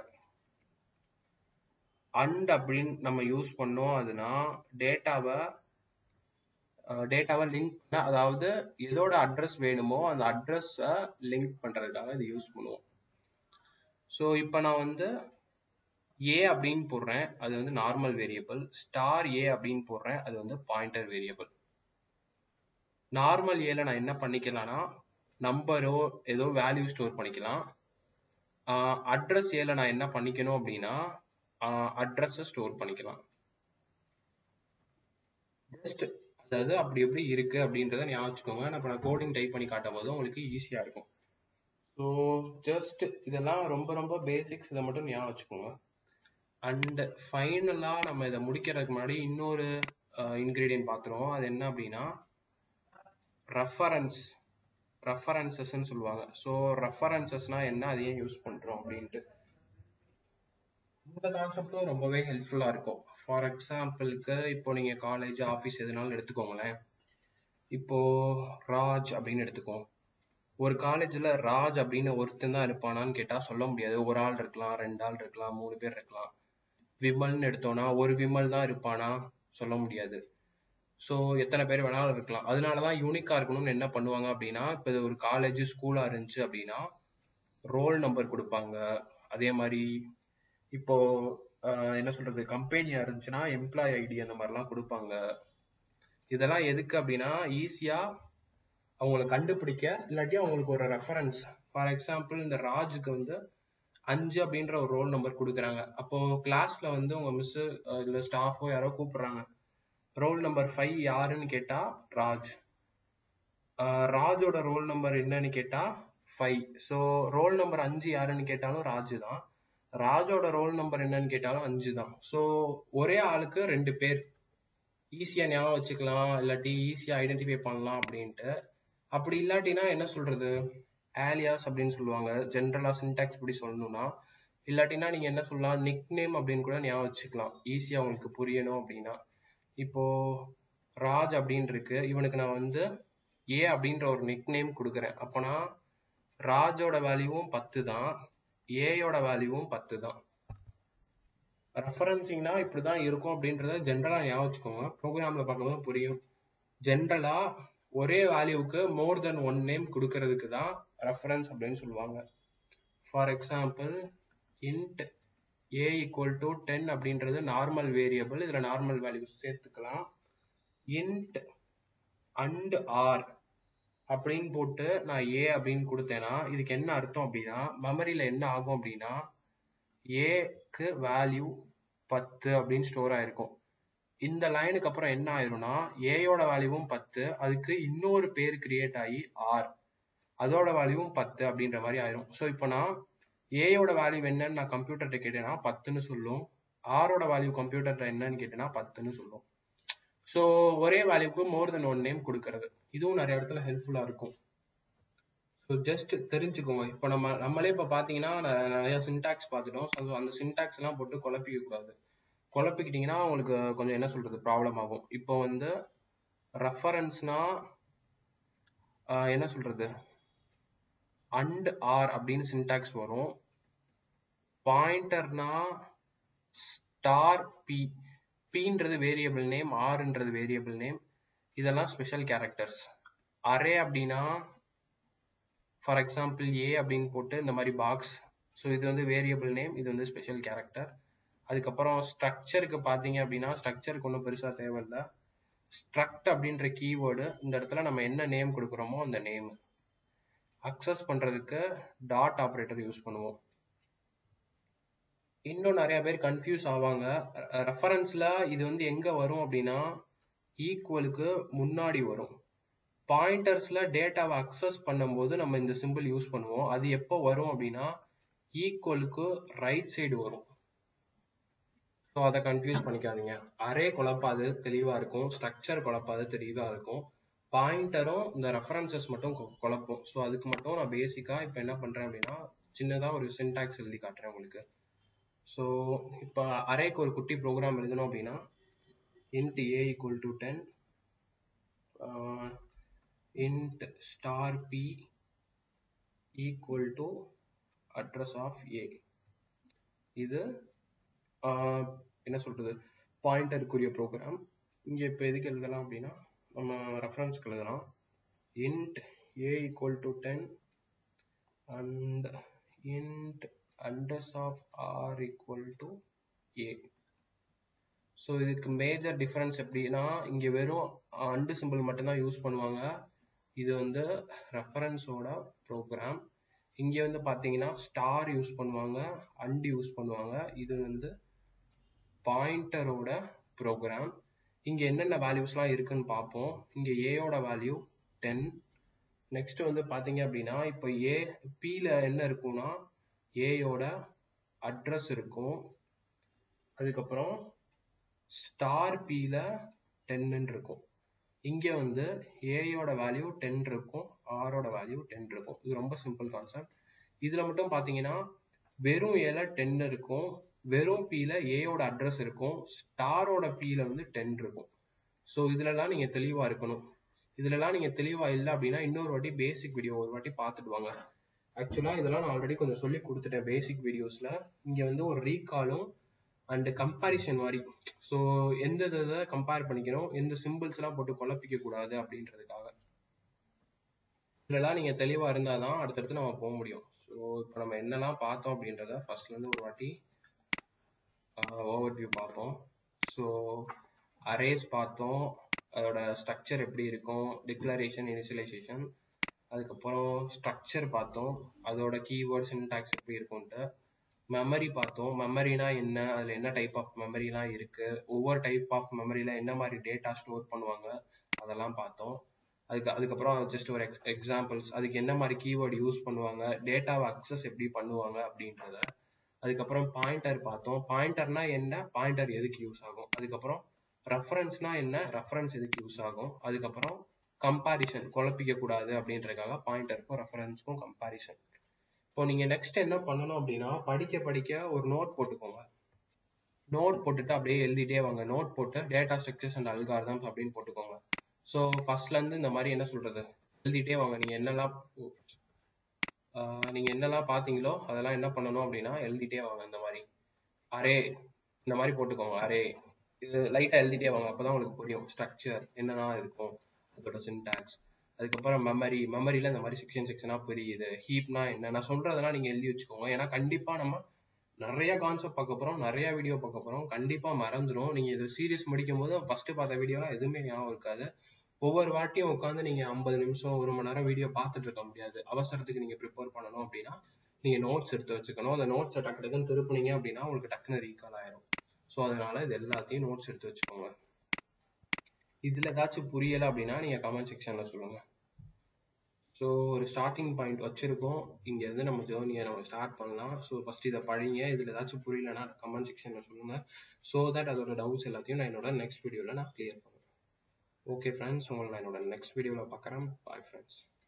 அண்ட் அப்படின்னு நம்ம யூஸ் பண்ணோம் அதுனா டேட்டாவை டேட்டாவை லிங்க் பண்ண அதாவது எதோட அட்ரஸ் வேணுமோ அந்த அட்ரஸை லிங்க் பண்றதுக்காக இது யூஸ் பண்ணுவோம் ஸோ இப்போ நான் வந்து ஏ அப்படின்னு போடுறேன் அது வந்து நார்மல் வேரியபிள் ஸ்டார் ஏ அப்படின்னு போடுறேன் அது வந்து பாயிண்டர் வேரியபிள் நார்மல் ஏல நான் என்ன பண்ணிக்கலாம்னா நம்பரோ ஏதோ வேல்யூ ஸ்டோர் பண்ணிக்கலாம் அட்ரஸ் ஏல நான் என்ன பண்ணிக்கணும் அப்படின்னா அட்ரஸை ஸ்டோர் பண்ணிக்கலாம் ஜஸ்ட் அதாவது அப்படி எப்படி இருக்கு அப்படின்றத ஞாபகம் வச்சுக்கோங்க நான் இப்போ நான் கோடிங் டைப் பண்ணி காட்டும் போது உங்களுக்கு ஈஸியா இருக்கும் ஸோ ஜஸ்ட் இதெல்லாம் ரொம்ப ரொம்ப பேசிக்ஸ் இதை மட்டும் ஞாபகம் வச்சுக்கோங்க அண்ட் ஃபைனலா நம்ம இதை முடிக்கிறதுக்கு முன்னாடி இன்னொரு இன்கிரீடியன்ட் பார்த்துருவோம் அது என்ன அப்படின்னா ரெஃபரன்ஸ் ரெஃபரன்சஸ்ன்னு சொல்லுவாங்க ஸோ ரெஃபரன்சஸ்னா என்ன அதை ஏன் யூஸ் பண்றோம் அப்படின்ட்டு இந்த கான்செப்டும் ரொம்பவே ஹெல்ப்ஃபுல்லா இருக்கும் ஃபார் எக்ஸாம்பிளுக்கு இப்போ நீங்க காலேஜ் ஆஃபீஸ் எதுனாலும் எடுத்துக்கோங்களேன் இப்போ ராஜ் அப்படின்னு எடுத்துக்கோம் ஒரு காலேஜ்ல ராஜ் அப்படின்னு ஒருத்தன் தான் இருப்பானான்னு கேட்டா சொல்ல முடியாது ஒரு ஆள் இருக்கலாம் ரெண்டு ஆள் இருக்கலாம் மூணு பேர் இருக்கலாம் விமல்னு எடுத்தோம்னா ஒரு விமல் தான் இருப்பானா சொல்ல முடியாது ஸோ எத்தனை பேர் வேணாலும் இருக்கலாம் அதனாலதான் யூனிக்கா இருக்கணும்னு என்ன பண்ணுவாங்க அப்படின்னா இப்போ இது ஒரு காலேஜ் ஸ்கூலா இருந்துச்சு அப்படின்னா ரோல் நம்பர் கொடுப்பாங்க அதே மாதிரி இப்போ ஆஹ் என்ன சொல்றது கம்பெனியா இருந்துச்சுன்னா எம்ப்ளாய் ஐடி அந்த மாதிரிலாம் கொடுப்பாங்க இதெல்லாம் எதுக்கு அப்படின்னா ஈஸியா அவங்களை கண்டுபிடிக்க இல்லாட்டி அவங்களுக்கு ஒரு ரெஃபரன்ஸ் ஃபார் எக்ஸாம்பிள் இந்த ராஜுக்கு வந்து அஞ்சு அப்படின்ற ஒரு ரோல் நம்பர் கொடுக்குறாங்க அப்போ கிளாஸ்ல வந்து உங்க மிஸ் இல்ல ஸ்டாஃபோ யாரோ கூப்பிடுறாங்க ரோல் நம்பர் ஃபைவ் யாருன்னு கேட்டா ராஜ் ஆஹ் ராஜோட ரோல் நம்பர் என்னன்னு கேட்டா ஃபைவ் ஸோ ரோல் நம்பர் அஞ்சு யாருன்னு கேட்டாலும் ராஜு தான் ராஜோட ரோல் நம்பர் என்னன்னு கேட்டாலும் அஞ்சு தான் ஸோ ஒரே ஆளுக்கு ரெண்டு பேர் ஈஸியா ஞாபகம் வச்சுக்கலாம் இல்லாட்டி ஈஸியா ஐடென்டிஃபை பண்ணலாம் அப்படின்ட்டு அப்படி இல்லாட்டினா என்ன சொல்றது ஆலியாஸ் அப்படின்னு சொல்லுவாங்க ஜென்ரலா சின்டாக்ஸ் இப்படி சொல்லணும்னா இல்லாட்டினா நீங்க என்ன சொல்லலாம் நிக் நேம் அப்படின்னு கூட ஞாபகம் வச்சுக்கலாம் ஈஸியா உங்களுக்கு புரியணும் அப்படின்னா இப்போ ராஜ் அப்படின்னு இருக்கு இவனுக்கு நான் வந்து ஏ அப்படின்ற ஒரு நிக் நேம் கொடுக்குறேன் அப்பனா ராஜோட வேல்யூவும் பத்து தான் ஏயோட வேல்யூவும் பத்து தான் ரெஃபரன்சிங்னா இப்படிதான் இருக்கும் அப்படின்றத ஜென்ரலா ஞாபகம் வச்சுக்கோங்க ப்ரோக்ராம்ல பார்க்கும்போது புரியும் ஜென்ரலா ஒரே வேல்யூவுக்கு மோர் தென் ஒன் நேம் கொடுக்கறதுக்கு தான் ரெஃபரன்ஸ் அப்படின்னு சொல்லுவாங்க for example int a equal to ten அப்படின்றது நார்மல் வேரியபிள் இதுல நார்மல் வேல்யூ சேர்த்துக்கலாம் இன்ட் அண்ட் ஆர் அப்படின்னு போட்டு நான் ஏ அப்படின்னு கொடுத்தேன்னா இதுக்கு என்ன அர்த்தம் அப்படின்னா மெமரியில என்ன ஆகும் அப்படின்னா ஏக்கு வேல்யூ பத்து அப்படின்னு ஸ்டோர் ஆயிருக்கும் இந்த லைனுக்கு அப்புறம் என்ன ஆயிரும்னா ஏயோட வேல்யூவும் பத்து அதுக்கு இன்னொரு பேர் கிரியேட் ஆகி ஆர் அதோட வேல்யூவும் பத்து அப்படின்ற மாதிரி ஆயிரும் ஸோ இப்போ நான் ஏயோட வேல்யூ என்னன்னு நான் கம்ப்யூட்டர்கிட்ட கேட்டேன்னா பத்துன்னு சொல்லும் ஆரோட வேல்யூ கம்ப்யூட்டர்கிட்ட என்னன்னு கேட்டேன்னா பத்துன்னு சொல்லும் ஸோ ஒரே வேல்யூக்கு மோர் தென் ஒன் நேம் கொடுக்கறது இதுவும் நிறைய இடத்துல ஹெல்ப்ஃபுல்லா இருக்கும் ஸோ ஜஸ்ட் தெரிஞ்சுக்கோங்க இப்போ நம்ம நம்மளே இப்போ பார்த்தீங்கன்னா ந- நிறைய சின்டாக்ஸ் பார்த்துட்டோம் ஸோ அந்த சின்டாக்ஸ் எல்லாம் போட்டு குழப்பிக்க கூடாது குழப்பிக்கிட்டீங்கன்னா உங்களுக்கு கொஞ்சம் என்ன சொல்றது ப்ராப்ளம் ஆகும் இப்போ வந்து ரெஃபரன்ஸ்னா என்ன சொல்றது அண்ட் ஆர் அப்படின்னு சின்டாக்ஸ் வரும் பாயிண்டர்னா ஸ்டார் பி பின்றது வேரியபிள் நேம் ஆர்ன்றது வேரியபிள் நேம் இதெல்லாம் ஸ்பெஷல் கேரக்டர்ஸ் அரே அப்படின்னா ஃபார் எக்ஸாம்பிள் ஏ அப்படின்னு போட்டு இந்த மாதிரி பாக்ஸ் ஸோ இது வந்து வேரியபிள் நேம் இது வந்து ஸ்பெஷல் கேரக்டர் அதுக்கப்புறம் ஸ்ட்ரக்சருக்கு பார்த்தீங்க அப்படின்னா ஸ்ட்ரக்சருக்கு ஒன்றும் பெருசாக தேவையில்லை ஸ்ட்ரக்ட் அப்படின்ற கீவேர்டு இந்த இடத்துல நம்ம என்ன நேம் கொடுக்குறோமோ அந்த நேம் அக்சஸ் பண்ணுறதுக்கு டாட் ஆப்ரேட்டர் யூஸ் பண்ணுவோம் இன்னும் நிறைய பேர் கன்ஃபியூஸ் ஆவாங்க ரெஃபரன்ஸ்ல இது வந்து எங்க வரும் அப்படின்னா ஈக்குவலுக்கு முன்னாடி வரும் பாயிண்டர்ஸ்ல டேட்டாவை அக்சஸ் பண்ணும்போது நம்ம இந்த சிம்பிள் யூஸ் பண்ணுவோம் அது எப்போ வரும் அப்படின்னா ஈக்குவலுக்கு ரைட் சைடு வரும் ஸோ அதை கன்ஃபியூஸ் பண்ணிக்காதீங்க அரே குழப்பாது தெளிவா இருக்கும் ஸ்ட்ரக்சர் குழப்பாது தெளிவா இருக்கும் பாயிண்டரும் இந்த ரெஃபரன்சஸ் மட்டும் கு- குழப்பும் ஸோ அதுக்கு மட்டும் நான் பேசிக்கா இப்போ என்ன பண்றேன் அப்படின்னா சின்னதா ஒரு சின்டாக்ஸ் எழுதி காட்டுறேன் உங்களுக்கு ஸோ இப்போ அரேக்கு ஒரு குட்டி ப்ரோக்ராம் எழுதணும் அப்படின்னா int a equal to 10 uh, int star p equal to address of a இது ஆஹ், என்ன சொல்றது பாயிண்டருக்குரிய ப்ரோக்ராம் இங்க இப்போ எதுக்கு எழுதலாம் அப்படின்னா நம்ம ரெஃபரன்ஸ்க்கு எழுதலாம் int a equal to 10 and int address of r equal to a so இதுக்கு மேஜர் டிஃபரன்ஸ் எப்படின்னா இங்க வெறும் அண்டு சிம்பிள் மட்டும்தான் யூஸ் பண்ணுவாங்க இது வந்து ரெஃபரன்ஸோட ப்ரோக்ராம் இங்க வந்து பாத்தீங்கன்னா ஸ்டார் யூஸ் பண்ணுவாங்க அண்ட் யூஸ் பண்ணுவாங்க இது வந்து பாயிண்டரோட ப்ரோக்ராம் இங்க என்னென்ன வேல்யூஸ்லாம் இருக்குன்னு பார்ப்போம் இங்க ஏயோட வேல்யூ டென் நெக்ஸ்ட் வந்து பாத்தீங்க அப்படின்னா இப்போ ஏ பில என்ன இருக்கும்னா ஏயோட அட்ரஸ் இருக்கும் அதுக்கப்புறம் ஸ்டார் பில டென்னு இருக்கும் இங்க வந்து ஏயோட வேல்யூ டென் இருக்கும் ஆரோட வேல்யூ டென் இருக்கும் இது ரொம்ப சிம்பிள் கான்செப்ட் இதுல மட்டும் பாத்தீங்கன்னா வெறும் ஏல டென் இருக்கும் வெறும் பில ஏயோட அட்ரஸ் இருக்கும் ஸ்டாரோட பில வந்து டென் இருக்கும் ஸோ இதுலலாம் நீங்க தெளிவா இருக்கணும் இதுலலாம் நீங்க தெளிவா இல்லை அப்படின்னா இன்னொரு வாட்டி பேசிக் வீடியோ ஒரு வாட்டி பார்த்துட்டு வாங்க ஆக்சுவலா இதெல்லாம் நான் ஆல்ரெடி கொஞ்சம் சொல்லி கொடுத்துட்டேன் பேசிக் வீடியோஸ்ல இங்க வந்து ஒரு ரீகாலும் அண்ட் கம்பாரிசன் மாதிரி ஸோ எந்த இதை கம்பேர் பண்ணிக்கணும் எந்த சிம்பிள்ஸ் எல்லாம் போட்டு குழப்பிக்க கூடாது அப்படின்றதுக்காக இதெல்லாம் நீங்க தெளிவா இருந்தாதான் அடுத்தடுத்து நம்ம போக முடியும் ஸோ இப்போ நம்ம என்னெல்லாம் பார்த்தோம் அப்படின்றத ஃபர்ஸ்ட்ல இருந்து ஒரு வாட்டி ஓவர் வியூ பார்ப்போம் ஸோ அரேஸ் பார்த்தோம் அதோட ஸ்ட்ரக்சர் எப்படி இருக்கும் டிக்ளரேஷன் இனிஷியலைசேஷன் அதுக்கப்புறம் ஸ்ட்ரக்சர் பார்த்தோம் அதோட கீவேர்ட் சின்டாக்ஸ் எப்படி இருக்கும்ட்டு மெமரி பார்த்தோம் மெமரினா என்ன அதுல என்ன டைப் ஆஃப் மெமரிலாம் இருக்கு ஒவ்வொரு டைப் ஆஃப் மெமரியில என்ன மாதிரி டேட்டா ஸ்டோர் பண்ணுவாங்க அதெல்லாம் பார்த்தோம் அதுக்கு அதுக்கப்புறம் ஜஸ்ட் ஒரு எக்ஸ் எக்ஸாம்பிள்ஸ் அதுக்கு என்ன மாதிரி கீவேர்டு யூஸ் பண்ணுவாங்க டேட்டாவை அக்சஸ் எப்படி பண்ணுவாங்க அப்படின்றத அதுக்கப்புறம் பாயிண்டர் பார்த்தோம் பாயிண்டர்னா என்ன பாயிண்டர் எதுக்கு யூஸ் ஆகும் அதுக்கப்புறம் ரெஃபரன்ஸ்னா என்ன ரெஃபரன்ஸ் எதுக்கு யூஸ் ஆகும் அதுக்கப்புறம் கம்பாரிசன் குழப்பிக்க கூடாது அப்படின்றதுக்காக பாயிண்டருக்கும் ரெஃபரன்ஸ்க்கும் கம்பாரிசன் இப்போ நீங்க நெக்ஸ்ட் என்ன பண்ணணும் அப்படின்னா படிக்க படிக்க ஒரு நோட் போட்டுக்கோங்க நோட் போட்டுட்டு அப்படியே எழுதிட்டே வாங்க நோட் போட்டு டேட்டா ஸ்ட்ரக்சர்ஸ் அண்ட் அல்காரிதம்ஸ் அப்படின்னு போட்டுக்கோங்க ஸோ ஃபர்ஸ்ட்ல இருந்து இந்த மாதிரி என்ன சொல்றது எழுதிட்டே வாங்க நீங்க என்னெல்லாம் ஆஹ் நீங்க என்னெல்லாம் பாத்தீங்களோ அதெல்லாம் என்ன பண்ணணும் அப்படின்னா எழுதிட்டே வாங்க இந்த மாதிரி அரே இந்த மாதிரி போட்டுக்கோங்க அரே இது லைட்டா எழுதிட்டே வாங்க அப்பதான் உங்களுக்கு புரியும் ஸ்ட்ரக்சர் என்னெல்லாம் இருக்கும் அதோட சின்டாக்ஸ் அதுக்கப்புறம் மெமரி மெமரியில இந்த மாதிரி செக்ஷன் செக்ஷனா புரியுது ஹீப்னா என்ன நான் சொல்றதெல்லாம் நீங்க எழுதி வச்சுக்கோங்க ஏன்னா கண்டிப்பா நம்ம நிறைய கான்செப்ட் பார்க்க போறோம் நிறைய வீடியோ பார்க்க போறோம் கண்டிப்பா மறந்துடும் நீங்க இது சீரியஸ் முடிக்கும் போது ஃபர்ஸ்ட் பார்த்த வீடியோலாம் எதுவுமே ஞாபகம் இருக்காது ஒவ்வொரு வாட்டியும் உட்காந்து நீங்க ஐம்பது நிமிஷம் ஒரு மணி நேரம் வீடியோ பார்த்துட்டு இருக்க முடியாது அவசரத்துக்கு நீங்க ப்ரிப்பேர் பண்ணணும் அப்படின்னா நீங்க நோட்ஸ் எடுத்து வச்சுக்கணும் அந்த நோட்ஸை டக்கு டக்குன்னு திருப்புனீங்க அப்படின்னா உங்களுக்கு டக்குன்னு ரீகால் ஆயிரும் ஸோ அதனால இது எல்லாத்தையும் நோட்ஸ் எடுத்து வச்சுக்கோங்க இதுல ஏதாச்சும் புரியல அப்படின்னா நீங்க கமெண்ட் செக்ஷன்ல சொல்லுங்க ஸோ ஒரு ஸ்டார்டிங் பாயிண்ட் வச்சிருக்கோம் இங்கேருந்து நம்ம ஜேர்னியை நம்ம ஸ்டார்ட் பண்ணலாம் ஸோ ஃபஸ்ட் இதை படிங்க இதில் ஏதாச்சும் புரியலன்னா கமெண்ட் செக்ஷனில் சொல்லுங்கள் ஸோ தட் அதோட டவுட்ஸ் எல்லாத்தையும் நான் என்னோட நெக்ஸ்ட் வீடியோவில் நான் கிளியர் பண்ணுவேன் ஓகே ஃப்ரெண்ட்ஸ் உங்களை நான் என்னோட நெக்ஸ்ட் வீடியோவில் பார்க்குறேன் பாய் ஃப்ரெண்ட்ஸ்